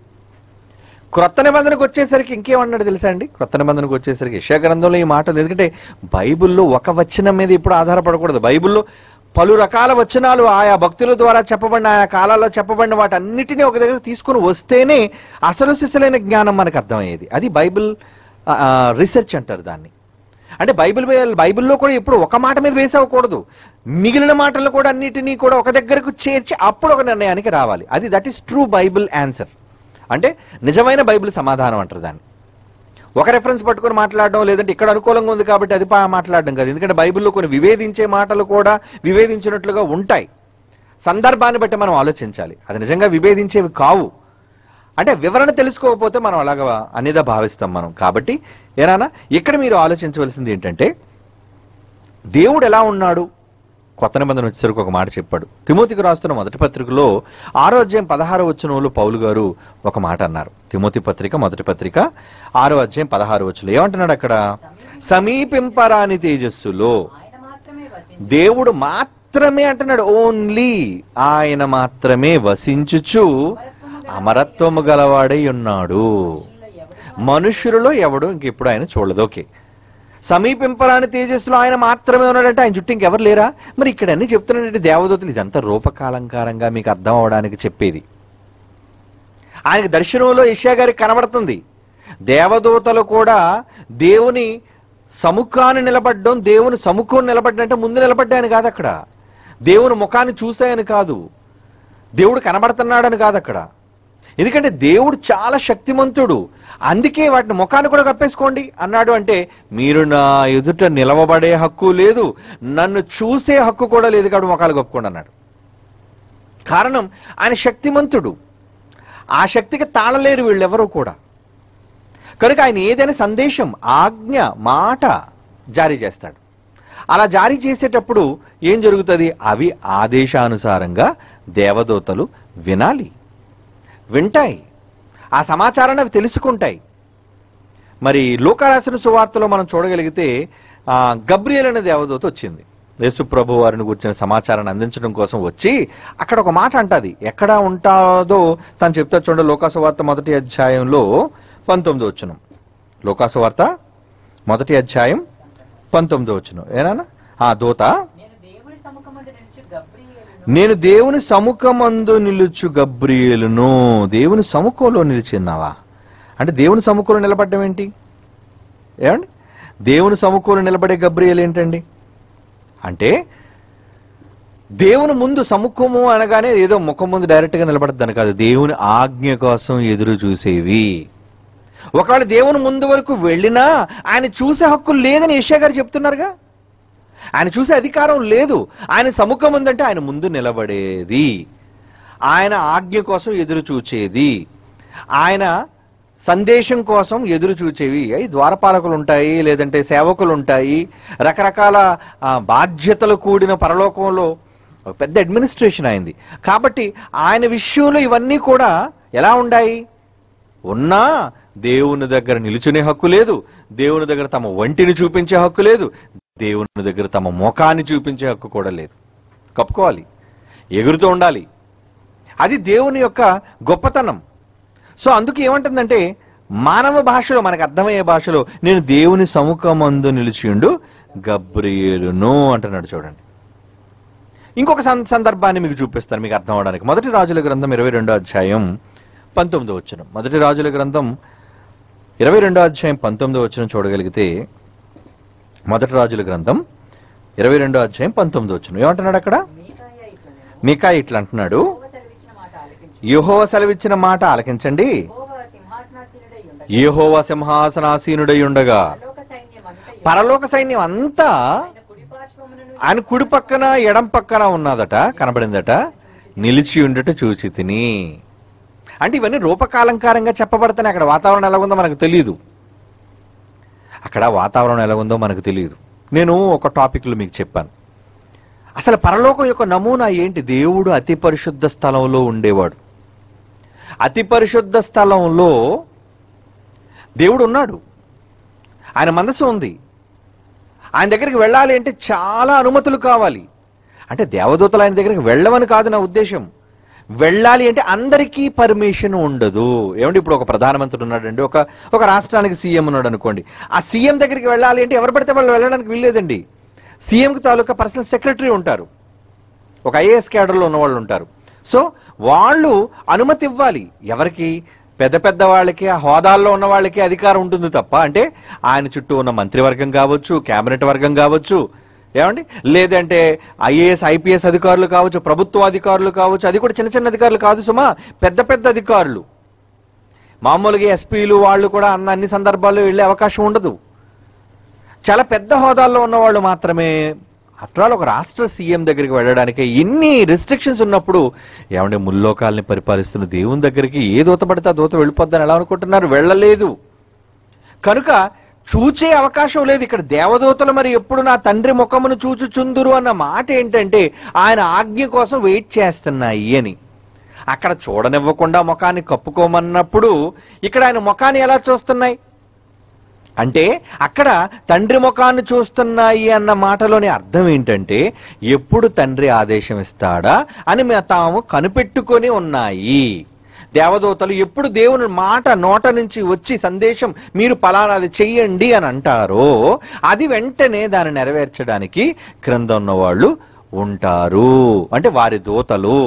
క్రొత్త నిబంధనకు వచ్చేసరికి ఇంకేమన్నాడు తెలుసా అండి క్రొత్త నిబంధనకు వచ్చేసరికి యెషయా గ్రంథంలో ఈ మాట ఉంది ఎందుకంటే బైబిల్లో ఒక వచనం మీద ఇప్పుడు ఆధారపడకూడదు బైబిల్లో పలు రకాల వచనాలు ఆయా భక్తుల ద్వారా చెప్పబడిన ఆయా కాలాల్లో చెప్పబడిన వాటన్నిటినీ ఒక దగ్గర తీసుకుని వస్తేనే అసలు సిసలైన జ్ఞానం మనకు అర్థమయ్యేది అది బైబిల్ ఆ, రీసెర్చ్ అంటారు దాన్ని అంటే బైబిల్ వే- బైబిల్లో కూడా ఎప్పుడు ఒక మాట మీద వేసవకూడదు మిగిలిన మాటలు కూడా అన్నిటినీ కూడా ఒక దగ్గరకు చేర్చి అప్పుడు ఒక నిర్ణయానికి రావాలి అది that is true Bible answer అంటే నిజమైన బైబిల్ సమాధానం అంటారు దాన్ని ఒక రెఫరెన్స్ పట్టుకొని మాట్లాడడం లేదంటే ఇక్కడ అనుకూలంగా ఉంది కాబట్టి అది పా- మాట్లాడడం కాదు ఎందుకంటే బైబిల్లో కొన్ని వివేదించే మాటలు కూడా వివేదించినట్లుగా ఉంటాయి సందర్భాన్ని బట్టి మనం ఆలోచించాలి అది నిజంగా విభేదించేవి కావు అంటే వివరణ తెలుసుకోకపోతే మనం అలాగా అనేదా భావిస్తాం మనం కాబట్టి ఏనానా ఇక్కడ మీరు ఆలోచించవలసింది ఏంటంటే దేవుడు ఎలా ఉన్నాడు కొత్త నిబంధన వచ్చేసరికి ఒక మాట చెప్పాడు తిమోతికి రాస్తున్న మొదటి పత్రికలో ఆరో అధ్యాయం పదహారో వచనంలో పౌలు గారు ఒక మాట అన్నారు తిమోతి పత్రిక మొదటి పత్రిక ఆరో అధ్యాయం పదహారు వచ్చులు ఏమంటున్నాడు అక్కడ సమీపింపరాని తేజస్సులో ఆయన మాత్రమే వసించి దేవుడు మాత్రమే అంటున్నాడు ఓన్లీ ఆయన మాత్రమే వసించుచు అమరత్వము గలవాడై ఉన్నాడు మనుషులలో ఎవడు ఇంకెప్పుడు ఆయన చూడలేదు ఓకే సమీపింపరాని తేజస్సులో ఆయన మాత్రమే ఉన్నాడంటే ఆయన చుట్టూ ఇంకెవరు లేరా మరి ఇక్కడ అన్ని చెప్తున్నాడంటే దేవదూతలు ఇదంతా రూపకాలంకారంగా మీకు అర్థం అవడానికి చెప్పేది ఆయనకి దర్శనంలో ఇషా గారికి కనబడుతుంది దేవదూతలు కూడా దేవుని సముఖాన్ని నిలబడ్డం దేవుని సముఖం నిలబడ్డంటే ముందు నిలబడ్డాయని కాదు అక్కడ దేవుని ముఖాన్ని చూసాయని కాదు దేవుడు కనబడుతున్నాడని కాదు అక్కడ ఎందుకంటే దేవుడు చాలా శక్తిమంతుడు అందుకే వాటిని ముఖాన్ని కూడా కప్పేసుకోండి అన్నాడు అంటే మీరు నా ఎదుట నిలవబడే హక్కు లేదు నన్ను చూసే హక్కు కూడా లేదు కాబట్టి ముఖాలు కప్పుకోండి అన్నాడు కారణం ఆయన శక్తిమంతుడు ఆ శక్తికి తాళలేరు వీళ్ళెవరూ కూడా కనుక ఆయన ఏదైనా సందేశం ఆజ్ఞ మాట జారీ చేస్తాడు అలా జారీ చేసేటప్పుడు ఏం జరుగుతుంది అవి ఆదేశానుసారంగా దేవదూతలు వినాలి వింటాయి ఆ సమాచారాన్ని అవి తెలుసుకుంటాయి మరి లోకరాసిన సువార్తలో మనం చూడగలిగితే ఆ, గబ్రియల్ అనే దేవదూత వచ్చింది యేసు ప్రభు వారిని గురించిన సమాచారాన్ని అందించడం కోసం వచ్చి అక్కడ ఒక మాట అంటది ఎక్కడ ఉంటాదో తను చెప్తా చూడండి లోకాసువార్త మొదటి అధ్యాయంలో పంతొమ్మిది వచ్చును లోకాసువార్త మొదటి అధ్యాయం పంతొమ్మిది వచ్చును ఏనా ఆ దూత నేను దేవుని సముఖమందు నిలిచి గబ్రియేలును నేను దేవుని సముఖమందు నిలుచు గబ్రియేలును దేవుని సముఖంలో నిలిచిన్నావా అంటే దేవుని సముఖంలో నిలబడ్డం ఏంటి ఏమండి దేవుని సముఖంలో నిలబడే గబ్రియేలు ఏంటండి అంటే దేవుని ముందు సముఖము అనగానే ఏదో ముఖం ముందు డైరెక్ట్ గా నిలబడద్దని కాదు దేవుని ఆజ్ఞ కోసం ఎదురు చూసేవి ఒకవేళ దేవుని ముందు వరకు వెళ్ళినా ఆయన చూసే హక్కు లేదని యెషయా గారు చెప్తున్నారుగా ఆయన చూసే అధికారం లేదు ఆయన సముఖం ఉందంటే ఆయన ముందు నిలబడేది ఆయన ఆజ్ఞ కోసం ఎదురు చూచేది ఆయన సందేశం కోసం ఎదురు చూచేవి అయి ద్వారపాలకులు ఉంటాయి లేదంటే సేవకులు ఉంటాయి రకరకాల ఆ, బాధ్యతలు కూడిన పరలోకంలో ఒక పెద్ద అడ్మినిస్ట్రేషన్ అయింది కాబట్టి ఆయన విషయంలో ఇవన్నీ కూడా ఎలా ఉన్నాయి ఉన్నా దేవుని దగ్గర నిలుచునే హక్కు లేదు దేవుని దగ్గర తమ వంటిని చూపించే హక్కు లేదు దేవుని దగ్గర తమ ముఖాన్ని చూపించే హక్కు కూడా లేదు కప్పుకోవాలి ఎగురుతూ ఉండాలి అది దేవుని యొక్క గొప్పతనం సో అందుకు ఏమంటుందంటే మానవ భాషలో మనకు అర్థమయ్యే భాషలో నేను దేవుని సముఖమందు నిలిచిండు గబ్రియేలును అంటున్నాడు చూడండి ఇంకొక సం- సందర్భాన్ని మీకు చూపిస్తాను మీకు అర్థం అవడానికి మొదటి రాజుల గ్రంథం ఇరవై రెండో అధ్యాయం పంతొమ్మిదో వచ్చిన మొదటి రాజుల గ్రంథం ఇరవై రెండో అధ్యాయం పంతొమ్మిదో వచ్చిన చూడగలిగితే మొదటి రాజుల గ్రంథం ఇరవై రెండో అధ్యాయం పంతొమ్మిదో వచ్చిన ఏమంటున్నాడు అక్కడ మీకాయ ఇట్లనెను. మీకా ఇట్లా అంటున్నాడు యెహోవా సెలవిచ్చిన మాట ఆలకించు. యెహోవా సెలవిచ్చిన మాట ఆలకించండి యెహోవా సింహాసనాసీనుడై ఉండగా, యెహోవా సింహాసనాసీనుడై ఉండగా పరలోక సైన్యమంతయు పరలోక సైన్యం అంతా ఆయన కుడి పార్శ్వమునను ఆయన కుడి పక్కన ఎడం పక్కన ఉన్నదట కనబడిందట నిలిచి ఉండట చూచి తిని అంటే ఇవన్నీ రూపకాలంకారంగా చెప్పబడతాయి అక్కడ వాతావరణం ఎలా ఉందో మనకు తెలియదు అక్కడ వాతావరణం ఎలా ఉందో మనకు తెలియదు నేను ఒక టాపిక్లో మీకు చెప్పాను అసలు పరలోకం యొక్క నమూనా ఏంటి దేవుడు అతి పరిశుద్ధ స్థలంలో ఉండేవాడు అతి పరిశుద్ధ స్థలంలో దేవుడు ఉన్నాడు ఆయన మనసు ఉంది ఆయన దగ్గరికి వెళ్ళాలి అంటే చాలా అనుమతులు కావాలి అంటే దేవదూతలు ఆయన దగ్గరికి వెళ్ళమని కాదు నా ఉద్దేశం వెళ్ళాలి అంటే అందరికీ పర్మిషన్ ఉండదు ఏమంటే ఇప్పుడు ఒక ప్రధానమంత్రి ఉన్నాడండి ఒక ఒక రాష్ట్రానికి సీఎం ఉన్నాడు అనుకోండి ఆ సీఎం దగ్గరికి వెళ్ళాలి అంటే ఎవరు పడితే వాళ్ళు వెళ్ళడానికి వీల్లేదండి సీఎంకి తాలూకా పర్సనల్ సెక్రటరీ ఉంటారు ఒక ఐఏఎస్ క్యాడర్లో ఉన్న వాళ్ళు ఉంటారు సో వాళ్ళు అనుమతి ఇవ్వాలి ఎవరికి పెద్ద పెద్ద వాళ్ళకి ఆ హోదాల్లో ఉన్న వాళ్ళకి అధికారం ఉంటుంది తప్ప అంటే ఆయన చుట్టూ ఉన్న మంత్రివర్గం కావచ్చు కేబినెట్ వర్గం కావచ్చు ఏమండి లేదంటే ఐఏఎస్ ఐపీఎస్ అధికారులు కావచ్చు ప్రభుత్వ అధికారులు కావచ్చు అది కూడా చిన్న చిన్న అధికారులు కాదు సుమా పెద్ద పెద్ద అధికారులు మామూలుగా ఎస్పీలు వాళ్ళు కూడా అన్న అన్ని సందర్భాల్లో వెళ్ళే అవకాశం ఉండదు చాలా పెద్ద హోదాల్లో ఉన్న వాళ్ళు మాత్రమే ఆఫ్టర్ ఆల్ ఒక రాష్ట్ర సీఎం దగ్గరికి వెళ్ళడానికి ఇన్ని రెస్ట్రిక్షన్స్ ఉన్నప్పుడు ఏమంటే ముల్లోకాల్ని పరిపాలిస్తున్న దేవుని దగ్గరికి ఏ దూత పడితే ఆ దూత వెళ్ళిపోద్దని ఎలా అనుకుంటున్నారు వెళ్ళలేదు కనుక చూచే అవకాశం లేదు ఇక్కడ దేవదూతలు మరి ఎప్పుడు నా తండ్రి ముఖమును చూచుచుందురు అన్న మాట ఏంటంటే ఆయన ఆజ్ఞ కోసం వెయిట్ చేస్తున్నాయి అని అక్కడ చూడనివ్వకుండా ముఖాన్ని కప్పుకోమన్నప్పుడు ఇక్కడ ఆయన ముఖాన్ని ఎలా చూస్తున్నాయి అంటే అక్కడ తండ్రి ముఖాన్ని చూస్తున్నాయి అన్న మాటలోని అర్థం ఏంటంటే ఎప్పుడు తండ్రి ఆదేశం ఇస్తాడా అని మే- తాము కనిపెట్టుకొని ఉన్నాయి దేవదూతలు ఎప్పుడు దేవుని మాట నోట నుంచి వచ్చి సందేశం మీరు పలానాది చెయ్యండి అని అంటారో అది వెంటనే దాన్ని నెరవేర్చడానికి క్రింద ఉన్న వాళ్ళు ఉంటారు అంటే వారి దూతలు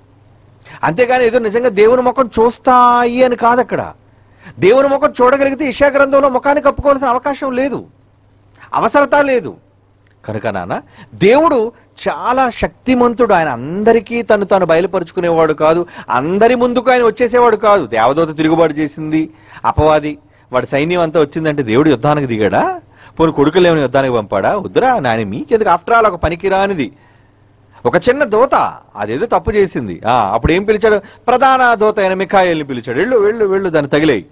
అంతేగాని ఏదో నిజంగా దేవుని ముఖం చూస్తాయి అని కాదు అక్కడ దేవుని ముఖం చూడగలిగితే ఇషా గ్రంథంలో ముఖాన్ని కప్పుకోవాల్సిన అవకాశం లేదు అవసరత లేదు కనుక నాన్న దేవుడు చాలా శక్తిమంతుడు ఆయన అందరికీ తను తాను బయలుపరుచుకునేవాడు కాదు అందరి ముందుకు ఆయన వచ్చేసేవాడు కాదు దేవదూత తిరుగుబాటు చేసింది అపవాది వాడి సైన్యం అంతా వచ్చిందంటే దేవుడు యుద్ధానికి దిగాడా పోనీ కొడుకులేమని యుద్ధానికి పంపాడా వద్దురా నాయన మీకెందుకు ఆఫ్టర్ ఆల్ ఒక పనికిరానిది ఒక చిన్న దూత అదేదో తప్పు చేసింది ఆ అప్పుడు ఏం పిలిచాడు ప్రధాన దూత అయిన మిఖాయిల్ని పిలిచాడు వెళ్ళు వెళ్ళు వెళ్ళు దాన్ని తగిలేయి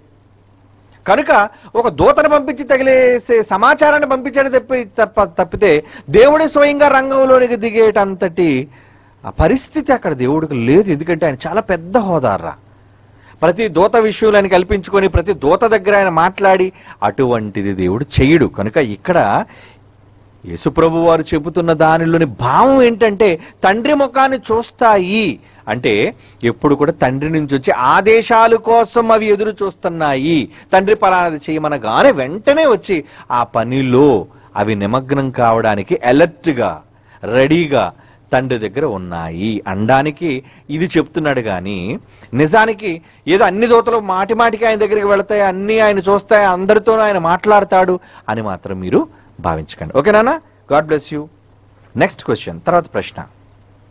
కనుక ఒక దూతను పంపించి తగిలేసే సమాచారాన్ని పంపించడం తప్పి తప్ప తప్పితే దేవుడే స్వయంగా రంగంలోనికి దిగేటంతటి ఆ పరిస్థితి అక్కడ దేవుడికి లేదు ఎందుకంటే ఆయన చాలా పెద్ద హోదారా ప్రతి దూత విషయంలో ఆయన కల్పించుకొని ప్రతి దూత దగ్గర ఆయన మాట్లాడి అటువంటిది దేవుడు చెయ్యడు కనుక ఇక్కడ యేసుప్రభు వారు చెబుతున్న దానిలోని భావం ఏంటంటే తండ్రి ముఖాన్ని చూస్తాయి అంటే ఎప్పుడు కూడా తండ్రి నుంచి వచ్చి ఆదేశాల కోసం అవి ఎదురు చూస్తున్నాయి తండ్రి పలానది చేయమనగానే వెంటనే వచ్చి ఆ పనిలో అవి నిమగ్నం కావడానికి అలర్ట్గా రెడీగా తండ్రి దగ్గర ఉన్నాయి అనడానికి ఇది చెప్తున్నాడు కానీ నిజానికి ఏదో అన్ని దూతలు మాటి మాటికి ఆయన దగ్గరికి వెళతాయి అన్ని ఆయన చూస్తాయి అందరితోనూ ఆయన మాట్లాడతాడు అని మాత్రం మీరు భావించకండి ఓకేనా God bless you next question తర్వాత ప్రశ్న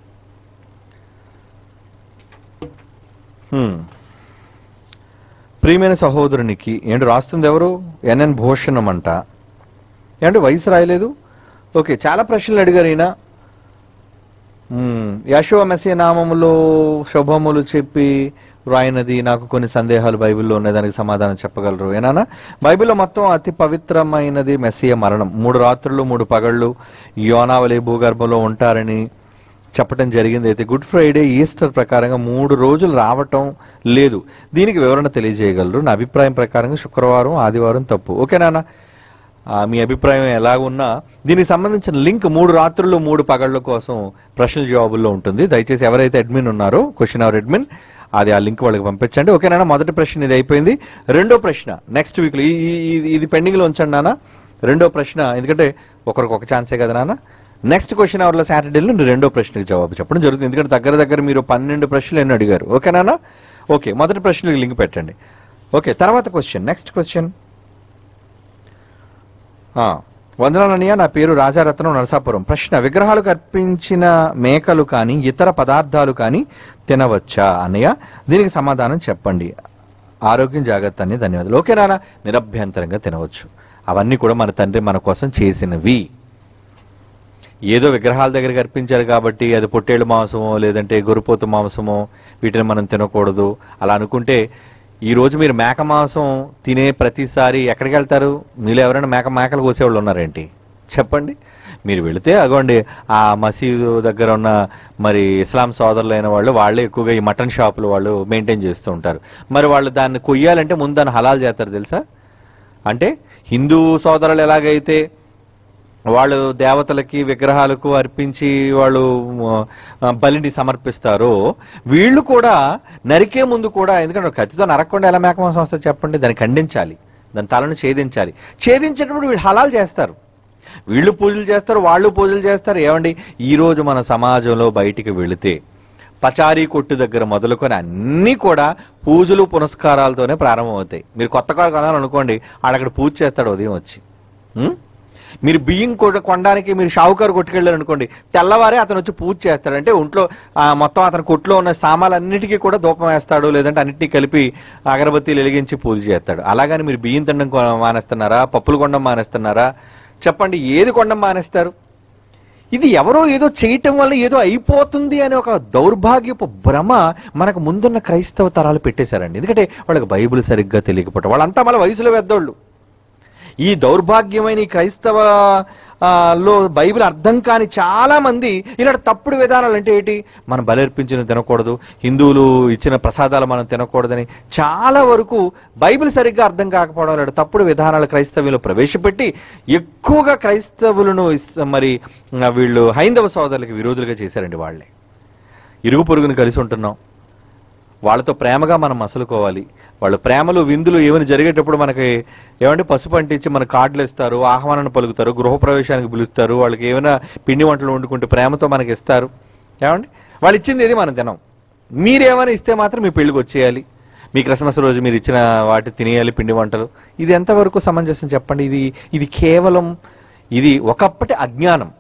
హ్మ్. ప్రియమైన సహోదరునికి ఏంటి రాస్తుంది ఎవరు ఎన్ఎన్ భూషణం అంట ఏంటి వయసు రాయలేదు ఓకే చాలా ప్రశ్నలు అడిగారు ఈయన మ్మ్. యశోవ మెస్సే నామములో శుభములు చెప్పి వ్రాయినది నాకు కొన్ని సందేహాలు బైబిల్లో ఉన్నాయి దానికి సమాధానం చెప్పగలరు ఏనానా బైబిల్లో మొత్తం అతి పవిత్రమైనది మెస్సియ మరణం మూడు రాత్రులు మూడు పగళ్ళు యోనావలి భూగర్భంలో ఉంటారని చెప్పడం జరిగింది అయితే గుడ్ ఫ్రైడే ఈస్టర్ ప్రకారంగా మూడు రోజులు రావటం లేదు దీనికి వివరణ తెలియజేయగలరు నా అభిప్రాయం ప్రకారంగా శుక్రవారం ఆదివారం తప్పు ఓకేనా ఆ, మీ అభిప్రాయం ఎలా ఉన్నా దీనికి సంబంధించిన లింక్ మూడు రాత్రులు మూడు పగళ్ళ కోసం ప్రశ్నల జవాబుల్లో ఉంటుంది దయచేసి ఎవరైతే అడ్మిన్ ఉన్నారో క్వశ్చన్ అవర్ అడ్మిన్ అది ఆ లింక్ వాళ్ళకి పంపించండి ఓకేనా మొదటి ప్రశ్న ఇది అయిపోయింది రెండో ప్రశ్న నెక్స్ట్ వీక్ లో ఈ- ఈ- ఇది- ఇది పెండింగ్ లో ఉంచండి నాన్న రెండో ప్రశ్న ఎందుకంటే ఒకరికి ఒక ఛాన్సే కదా నాన్న నెక్స్ట్ క్వశ్చన్ అవర్లో సాటర్డేలో రెండో ప్రశ్నకి జవాబు చెప్పడం జరుగుతుంది ఎందుకంటే దగ్గర దగ్గర మీరు పన్నెండు ప్రశ్నలు ఎన్నో అడిగారు ఓకేనా ఓకే మొదటి ప్రశ్నకి లింక్ పెట్టండి ఓకే తర్వాత క్వశ్చన్ నెక్స్ట్ క్వశ్చన్ ఆ, వందనాలన్నయ్య నా పేరు రాజారత్నం నరసాపురం ప్రశ్న విగ్రహాలకు అర్పించిన మేకలు కానీ ఇతర పదార్థాలు కానీ తినవచ్చా అన్నయ్య దీనికి సమాధానం చెప్పండి ఆరోగ్యం జాగ్రత్త అని ధన్యవాదాలు ఓకే నాన్న నిరభ్యంతరంగా తినవచ్చు అవన్నీ కూడా మన తండ్రి మన కోసం చేసినవి ఏదో విగ్రహాల దగ్గరికి అర్పించారు కాబట్టి అది పొట్టేళ్ళు మాంసమో లేదంటే గొరుపోతు మాంసమో వీటిని మనం తినకూడదు అలా అనుకుంటే ఈ రోజు మీరు మేక మాంసం తినే ప్రతిసారి ఎక్కడికి వెళ్తారు మీలో ఎవరైనా మేక మేకలు కోసేవాళ్ళు ఉన్నారేంటి చెప్పండి మీరు వెళితే అగోండి ఆ మసీదు దగ్గర ఉన్న మరి ఇస్లాం సోదరులైన వాళ్ళు వాళ్ళే ఎక్కువగా ఈ మటన్ షాపులు వాళ్ళు మెయింటైన్ చేస్తూ ఉంటారు మరి వాళ్ళు దాన్ని కొయ్యాలంటే ముందు దాన్ని హలాల్ చేస్తారు తెలుసా అంటే హిందూ సోదరులు ఎలాగైతే వాళ్ళు దేవతలకి విగ్రహాలకు అర్పించి వాళ్ళు ఆ, బలిని సమర్పిస్తారో వీళ్ళు కూడా నరికే ముందు కూడా ఎందుకంటే కత్తితో నరకకుండా ఎలా మేకమాంసం వస్తుంది చెప్పండి దాన్ని ఖండించాలి దాని తలను ఛేదించాలి ఛేదించేటప్పుడు వీళ్ళు హలాల్ చేస్తారు వీళ్ళు పూజలు చేస్తారు వాళ్ళు పూజలు చేస్తారు ఏమండి ఈ రోజు మన సమాజంలో బయటికి వెళితే పచారీ కొట్టు దగ్గర మొదలుకొని అన్నీ కూడా పూజలు పునస్కారాలతోనే ప్రారంభమవుతాయి మీరు కొత్త కారు కొనాలనుకోండి ఆడక్కడ పూజ చేస్తాడు ఉదయం వచ్చి ఉం? మీరు బియ్యం కొ- కొనడానికి మీరు షావుకారు కొట్టుకెళ్ళారు అనుకోండి తెల్లవారే అతను వచ్చి పూజ చేస్తాడు అంటే ఒంట్లో ఆ, మొత్తం అతని కొట్లో ఉన్న సామాన్లన్నిటికీ కూడా ధూపం వేస్తాడు లేదంటే అన్నిటినీ కలిపి అగరబత్తీలు వెలిగించి పూజ చేస్తాడు అలాగని మీరు బియ్యం తినడం కొ- మానేస్తున్నారా పప్పులు కొనడం మానేస్తున్నారా చెప్పండి ఏది కొనడం మానేస్తారు ఇది ఎవరో ఏదో చేయటం వల్ల ఏదో అయిపోతుంది అనే ఒక దౌర్భాగ్యపు భ్రమ మనకు ముందున్న క్రైస్తవ తరాలు పెట్టేశారండి ఎందుకంటే వాళ్ళకి బైబిల్ సరిగ్గా తెలియకపోవడం వాళ్ళంతా మళ్ళీ వయసులో పెద్దోళ్ళు ఈ దౌర్భాగ్యమైన ఈ క్రైస్తవ ఆ, లో బైబిల్ అర్థం కాని చాలా మంది ఇలాంటి తప్పుడు విధానాలు అంటే ఏంటి మనం బలర్పించిన తినకూడదు హిందువులు ఇచ్చిన ప్రసాదాలు మనం తినకూడదని చాలా వరకు బైబిల్ సరిగ్గా అర్థం కాకపోవడం ఇలాంటి తప్పుడు విధానాలు క్రైస్తవ్యంలో ప్రవేశపెట్టి ఎక్కువగా క్రైస్తవులను ఇస్- మరి ఆ, వీళ్ళు హైందవ సోదరులకి విరోధులుగా చేశారండి వాళ్ళే ఇరుగు పొరుగుని కలిసి ఉంటున్నాం వాళ్ళతో ప్రేమగా మనం మసలుకోవాలి వాళ్ళు ప్రేమలు విందులు ఏమైనా జరిగేటప్పుడు మనకి ఏమంటే పసుపు అంటించి మన కార్డులు ఇస్తారు ఆహ్వానం పలుకుతారు గృహప్రవేశానికి పిలుస్తారు వాళ్ళకి ఏమైనా పిండి వంటలు వండుకుంటే ప్రేమతో మనకి ఇస్తారు ఏమండి వాళ్ళు ఇచ్చింది ఏది మనం తినం మీరేమైనా ఇస్తే మాత్రం మీ పెళ్ళికి వచ్చేయాలి మీ క్రిస్మస్ రోజు మీరు ఇచ్చిన వాటి తినేయాలి పిండి వంటలు ఇది ఎంతవరకు సమంజసం చెప్పండి ఇది ఇది కేవలం ఇది ఒకప్పటి అజ్ఞానం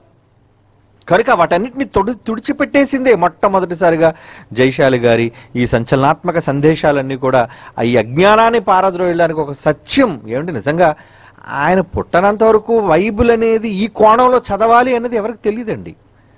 కనుక వాటన్నిటిని తొడి తుడిచిపెట్టేసిందే మొట్టమొదటిసారిగా జైశాలి గారి ఈ సంచలనాత్మక సందేశాలన్నీ కూడా ఆ ఈ అజ్ఞానాన్ని పారద్రోయడానికి ఒక సత్యం ఏమిటి నిజంగా ఆయన పుట్టనంత వరకు బైబిల్ అనేది ఈ కోణంలో చదవాలి అనేది ఎవరికి తెలియదండి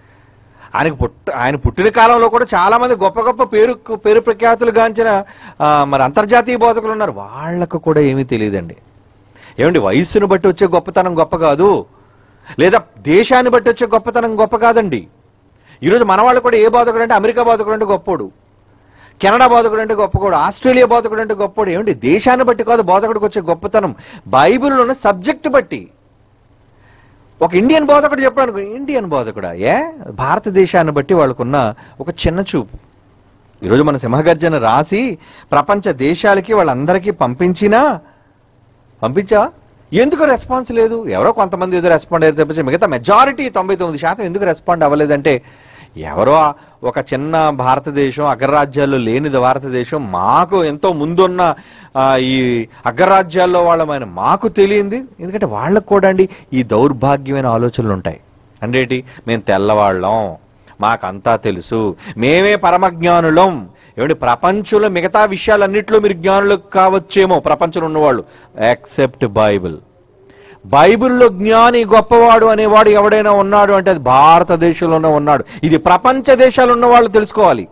ఆయనకు పుట్ట ఆయన పుట్టిన కాలంలో కూడా చాలా మంది గొప్ప గొప్ప పేరు పేరు ప్రఖ్యాతులు గాంచిన ఆ, మరి అంతర్జాతీయ బోధకులు ఉన్నారు వాళ్ళకు కూడా ఏమీ తెలియదండి ఏమండి వయస్సును బట్టి వచ్చే గొప్పతనం గొప్ప కాదు లేదా దేశాన్ని బట్టి వచ్చే గొప్పతనం గొప్ప కాదండి ఈరోజు మన వాళ్ళు కూడా ఏ బోధకుడు అంటే అమెరికా బోధకుడు అంటే గొప్పోడు కెనడా బోధకుడు అంటే గొప్పకోడు ఆస్ట్రేలియా బోధకుడు అంటే గొప్పోడు ఏమిటి దేశాన్ని బట్టి కాదు బోధకుడికి వచ్చే గొప్పతనం బైబిల్లో ఉన్న సబ్జెక్ట్ బట్టి ఒక ఇండియన్ బోధకుడు చెప్పాడు అనుకో ఇండియన్ బోధకుడా ఏ భారతదేశాన్ని బట్టి వాళ్ళకున్న ఒక చిన్న చూపు ఈరోజు మన సింహగర్జన రాసి ప్రపంచ దేశాలకి వాళ్ళందరికీ పంపించినా పంపించా ఎందుకు రెస్పాన్స్ లేదు ఎవరో కొంతమంది ఏదో రెస్పాండ్ అయ్యారు తప్పించి మిగతా మెజారిటీ తొంభై తొమ్మిది శాతం ఎందుకు రెస్పాండ్ అవ్వలేదంటే ఎవరో ఒక చిన్న భారతదేశం అగ్రరాజ్యాల్లో లేనిది భారతదేశం మాకు ఎంతో ముందున్న ఆ, ఈ అగ్రరాజ్యాల్లో వాళ్ళమైన మాకు తెలియంది ఎందుకంటే వాళ్ళకు కూడా అండి ఈ దౌర్భాగ్యమైన ఆలోచనలు ఉంటాయి అంటే ఏంటి మేము తెల్లవాళ్ళం మాకంతా తెలుసు మేమే పరమజ్ఞానులం ఏమండి ప్రపంచంలో మిగతా విషయాలన్నింటిలో మీరు జ్ఞానులు కావచ్చేమో ప్రపంచంలో ఉన్నవాళ్ళు యాక్సెప్ట్ బైబిల్ బైబిల్లో జ్ఞాని గొప్పవాడు అనేవాడు ఎవడైనా ఉన్నాడు అంటే అది భారతదేశంలోనే ఉన్నాడు ఇది ప్రపంచ దేశాలు ఉన్న వాళ్ళు తెలుసుకోవాలి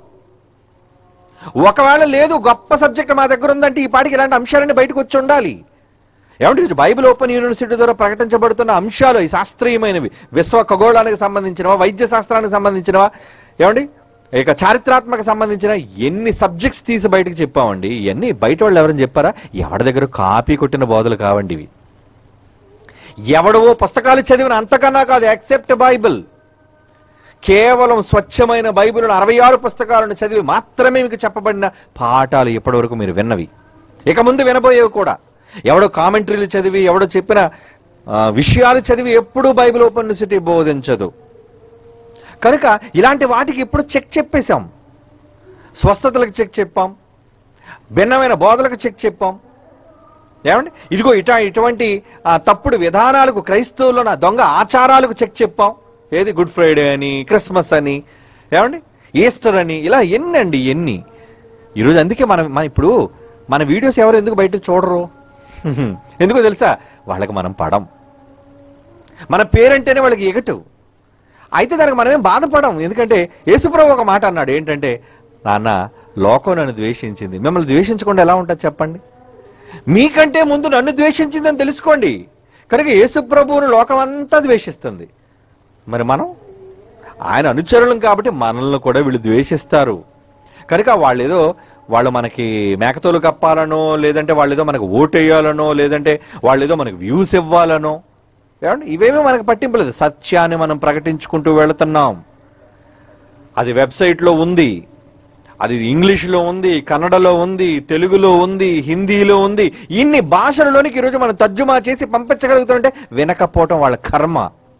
ఒకవేళ లేదు గొప్ప సబ్జెక్ట్ మా దగ్గర ఉందంటే ఈ పాటికి ఇలాంటి అంశాలన్నీ బయటకు వచ్చి ఉండాలి ఏమంటే ఇది బైబిల్ ఓపెన్ యూనివర్సిటీ ద్వారా ప్రకటించబడుతున్న అంశాలు ఈ శాస్త్రీయమైనవి విశ్వ ఖగోళానికి సంబంధించినవా వైద్య శాస్త్రానికి సంబంధించినవా ఏమండి ఇక చారిత్రాత్మక సంబంధించిన ఎన్ని సబ్జెక్ట్స్ తీసి బయటకు చెప్పామండి ఇవన్నీ బయట వాళ్ళు ఎవరైనా చెప్పారా ఎవరి దగ్గర కాపీ కొట్టిన బోధలు కావండి ఇవి ఎవడవో పుస్తకాలు చదివిన అంతకన్నా కాదు యాక్సెప్ట్ బైబిల్ కేవలం స్వచ్ఛమైన బైబిల్ అరవై ఆరు పుస్తకాలను చదివి మాత్రమే మీకు చెప్పబడిన పాఠాలు ఇప్పటివరకు మీరు విన్నవి ఇక ముందు వినబోయేవి కూడా ఎవడో కామెంటరీలు చదివి ఎవడో చెప్పిన ఆ, విషయాలు చదివి ఎప్పుడూ బైబిల్ ఓపెన్ యూనివర్సిటీ బోధించదు కనుక ఇలాంటి వాటికి ఇప్పుడు చెక్ చెప్పేశాం స్వస్థతలకు చెక్ చెప్పాం భిన్నమైన బోధలకు చెక్ చెప్పాం ఏమండి ఇదిగో ఇట ఇటువంటి ఆ, తప్పుడు విధానాలకు క్రైస్తవుల్లో నా దొంగ ఆచారాలకు చెక్ చెప్పాం ఏది గుడ్ ఫ్రైడే అని క్రిస్మస్ అని ఏమండి ఈస్టర్ అని ఇలా ఎన్ని అండి ఎన్ని ఈరోజు అందుకే మనం మన ఇప్పుడు మన వీడియోస్ ఎవరు ఎందుకు బయట చూడరు ఎందుకో తెలుసా వాళ్ళకి మనం పడం మన పేరంటేనే వాళ్ళకి ఎగటు అయితే దానికి మనమేం బాధపడం ఎందుకంటే యేసుప్రభు ఒక మాట అన్నాడు ఏంటంటే నాన్న లోకం నన్ను ద్వేషించింది మిమ్మల్ని ద్వేషించకుండా ఎలా ఉంటుంది చెప్పండి మీకంటే ముందు నన్ను ద్వేషించిందని తెలుసుకోండి కనుక యేసుప్రభువును లోకం అంతా ద్వేషిస్తుంది మరి మనం ఆయన అనుచరులం కాబట్టి మనల్ని కూడా వీళ్ళు ద్వేషిస్తారు కనుక వాళ్ళు ఏదో వాళ్ళు మనకి మేకతోలు కప్పాలనో లేదంటే వాళ్ళు ఏదో మనకు ఓటేయాలనో లేదంటే వాళ్ళు ఏదో మనకు వ్యూస్ ఇవ్వాలనో ఏమండి ఇవేమీ మనకు పట్టింపలేదు సత్యాన్ని మనం ప్రకటించుకుంటూ వెళుతున్నాం అది వెబ్సైట్లో ఉంది అది ఇంగ్లీష్లో ఉంది కన్నడలో ఉంది తెలుగులో ఉంది హిందీలో ఉంది ఇన్ని భాషలలోనికి ఈరోజు మనం తర్జుమా చేసి పంపించగలుగుతుంటే వినకపోవటం వాళ్ళ కర్మ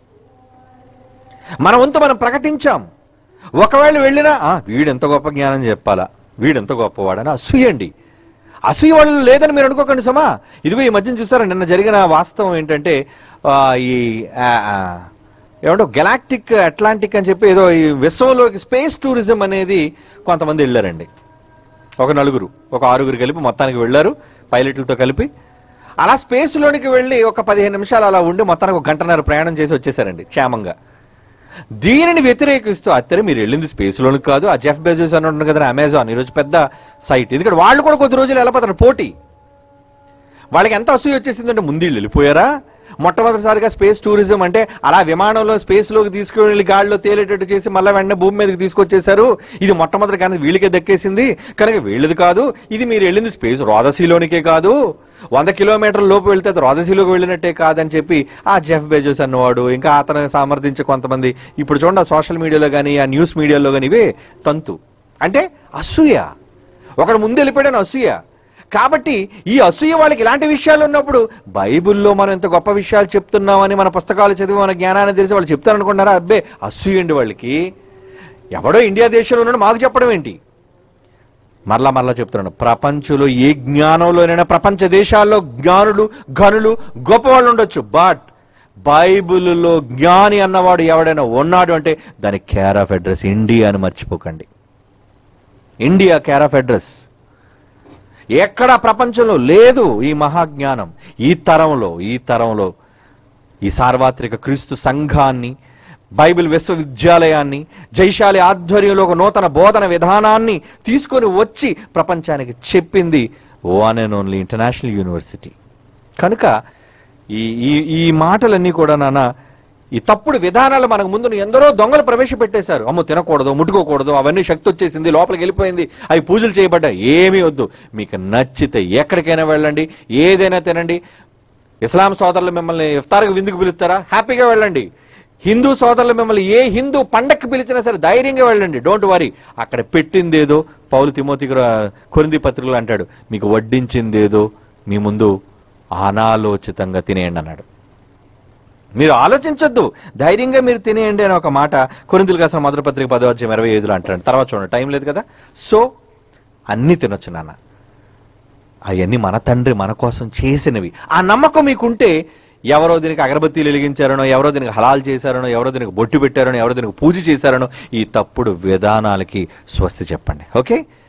మన వంతు మనం ప్రకటించాం ఒకవేళ వెళ్ళినా "ఆ, వీడెంత గొప్ప జ్ఞానం చెప్పాలా వీడెంత గొప్పవాడని అసూయండి అసూయ వాళ్ళు లేదని మీరు అనుకోకండి సుమా ఇదిగో ఈ మధ్యన చూసారా నిన్న జరిగిన వాస్తవం ఏంటంటే ఆ, ఈ ఆ, ఆ, ఏమంటో గెలాక్టిక్ అట్లాంటిక్ అని చెప్పి ఏదో ఈ విశ్వంలోకి స్పేస్ టూరిజం అనేది కొంతమంది వెళ్ళారండి ఒక నలుగురు ఒక ఆరుగురు కలిపి మొత్తానికి వెళ్ళారు పైలట్లతో కలిపి అలా స్పేస్ లోనికి వెళ్ళి ఒక పదిహేను నిమిషాలు అలా ఉండి మొత్తానికి ఒక గంటన్నర ప్రయాణం చేసి వచ్చేసారండి క్షేమంగా దీనిని వ్యతిరేకిస్తూ అత్తరే మీరు వెళ్ళింది స్పేస్ లోనికి కాదు ఆ జెఫ్ బెజోస్ అని ఉంటుంది కదా అమెజాన్ ఈరోజు పెద్ద సైట్ ఎందుకంటే వాళ్ళు కూడా కొద్ది రోజులు వెళ్ళిపోతారు పోటీ వాళ్ళకి ఎంత అసూయ వచ్చేసిందంటే ముందు వీళ్ళు వెళ్ళిపోయారా మొట్టమొదటిసారిగా స్పేస్ టూరిజం అంటే అలా విమానంలో స్పేస్ లోకి తీసుకువెళ్ళి గాలిలో తేలేటట్టు చేసి మళ్ళీ వెంటనే భూమి మీదకి తీసుకొచ్చేసారు ఇది మొట్టమొదటి కానీ వీళ్ళకే దక్కేసింది కనుక వీళ్ళది కాదు ఇది మీరు వెళ్ళింది స్పేస్ రోదసీలోనికే కాదు వంద కిలోమీటర్ల లోపు వెళ్తే అది రోదసీలోకి వెళ్ళినట్టే కాదని చెప్పి ఆ జెఫ్ బెజోస్ అన్నవాడు ఇంకా అతను సమర్థించే కొంతమంది ఇప్పుడు చూడండి సోషల్ మీడియాలో కానీ ఆ న్యూస్ మీడియాలో కానీ ఇవే తంతు అంటే అసూయ ఒకడు ముందు వెళ్ళిపోయాడని అసూయ కాబట్టి ఈ అసూయ వాళ్ళకి ఇలాంటి విషయాలు ఉన్నప్పుడు బైబిల్లో మనం ఎంత గొప్ప విషయాలు చెప్తున్నామని మన పుస్తకాలు చదివి మన జ్ఞానాన్ని తెలిసి వాళ్ళు చెప్తారనుకున్నారా అబ్బే అసూయ అండి వాళ్ళకి ఎవడో ఇండియా దేశంలో ఉన్నాడు మాకు చెప్పడం ఏంటి మరలా మరలా చెప్తున్నాను ప్రపంచంలో ఏ జ్ఞానంలోనైనా ప్రపంచ దేశాల్లో జ్ఞానులు ఘనులు గొప్పవాళ్ళు ఉండొచ్చు బట్ బైబిల్లో జ్ఞాని అన్నవాడు ఎవడైనా ఉన్నాడు అంటే దాని కేర్ ఆఫ్ అడ్రస్ ఇండియా అని మర్చిపోకండి ఇండియా కేర్ ఆఫ్ అడ్రస్ ఎక్కడ ప్రపంచంలో లేదు ఈ మహాజ్ఞానం ఈ తరంలో ఈ తరంలో ఈ సార్వత్రిక క్రీస్తు సంఘాన్ని బైబిల్ విశ్వవిద్యాలయాన్ని జైశాలి ఆధ్వర్యంలో ఒక నూతన బోధన విధానాన్ని తీసుకొని వచ్చి ప్రపంచానికి చెప్పింది one and only international university కనుక ఈ ఈ ఈ మాటలన్నీ కూడా నాన్న ఈ తప్పుడు విధానాలు మనకు ముందు ఎందరో దొంగలు ప్రవేశపెట్టేశారు అమ్మో తినకూడదు ముట్టుకోకూడదు అవన్నీ శక్తి వచ్చేసింది లోపలికి వెళ్ళిపోయింది అవి పూజలు చేయబడ్డా ఏమీ వద్దు మీకు నచ్చితే ఎక్కడికైనా వెళ్ళండి ఏదైనా తినండి ఇస్లాం సోదరులు మిమ్మల్ని ఇఫ్తార్కి విందుకు పిలుస్తారా హ్యాపీగా వెళ్ళండి హిందూ సోదరులు మిమ్మల్ని ఏ హిందూ పండక్కి పిలిచినా సరే ధైర్యంగా వెళ్ళండి డోంట్ వరీ అక్కడ పెట్టిందేదో పౌలు తిమోతికి రా- కొరింది పత్రికలు అంటాడు మీకు వడ్డించిందేదో మీ ముందు అనాలోచితంగా తినేయండి అన్నాడు మీరు ఆలోచించొద్దు ధైర్యంగా మీరు తినేయండి అని ఒక మాట కొరిందులు కాసిన మొదటి పత్రిక పదో అధ్యాయం ఇరవై ఐదులో అంటాడు తర్వాత చూడండి టైం లేదు కదా సో అన్ని తినొచ్చు నాన్న అవన్నీ మన తండ్రి మన కోసం చేసినవి ఆ నమ్మకం మీకుంటే ఎవరో దీనికి అగరబత్తీలు వెలిగించారనో ఎవరో దీనికి హలాల్ చేశారనో ఎవరో దీనికి బొట్టు పెట్టారనో ఎవరో దీనికి పూజ చేశారనో ఈ తప్పుడు విధానాలకి స్వస్తి చెప్పండి okay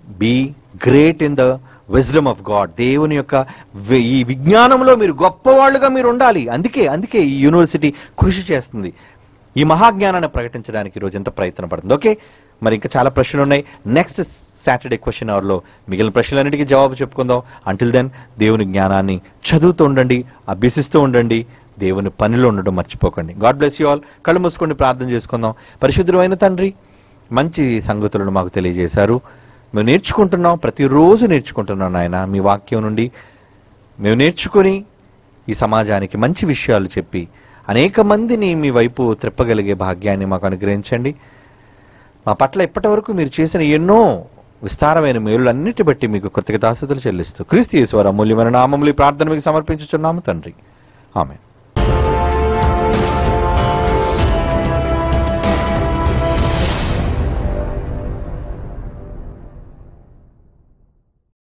be great in the wisdom of God దేవుని యొక్క వి- ఈ విజ్ఞానంలో మీరు గొప్పవాళ్ళుగా మీరు ఉండాలి అందుకే అందుకే ఈ యూనివర్సిటీ కృషి చేస్తుంది ఈ మహాజ్ఞానాన్ని ప్రకటించడానికి ఈరోజు ఎంత ప్రయత్నం పడుతుంది ఓకే మరి ఇంకా చాలా ప్రశ్నలు ఉన్నాయి నెక్స్ట్ సాటర్డే క్వశ్చన్ అవర్లో మిగిలిన ప్రశ్నలన్నిటికీ జవాబు చెప్పుకుందాం అంటిల్ దెన్ దేవుని జ్ఞానాన్ని చదువుతూ ఉండండి అభ్యసిస్తూ ఉండండి దేవుని పనిలో ఉండడం మర్చిపోకండి గాడ్ బ్లెస్ యూ ఆల్ కళ్ళు మూసుకొని ప్రార్థన చేసుకుందాం పరిశుద్ధమైన తండ్రి మంచి సంగతులను మాకు తెలియజేశారు మేము నేర్చుకుంటున్నాం ప్రతిరోజు నేర్చుకుంటున్నాం నాయన మీ వాక్యం నుండి మేము నేర్చుకొని ఈ సమాజానికి మంచి విషయాలు చెప్పి అనేక మందిని మీ వైపు త్రిప్పగలిగే భాగ్యాన్ని మాకు అనుగ్రహించండి మా పట్ల ఇప్పటి వరకు మీరు చేసిన ఎన్నో విస్తారమైన మేలులన్నిటి బట్టి మీకు కృతజ్ఞతాస్తుతులు చెల్లిస్తూ క్రీస్తు యేసువారి అమూల్యమైన నామములు ఈ ప్రార్థన మీకు సమర్పించుచున్నాము తండ్రి ఆమె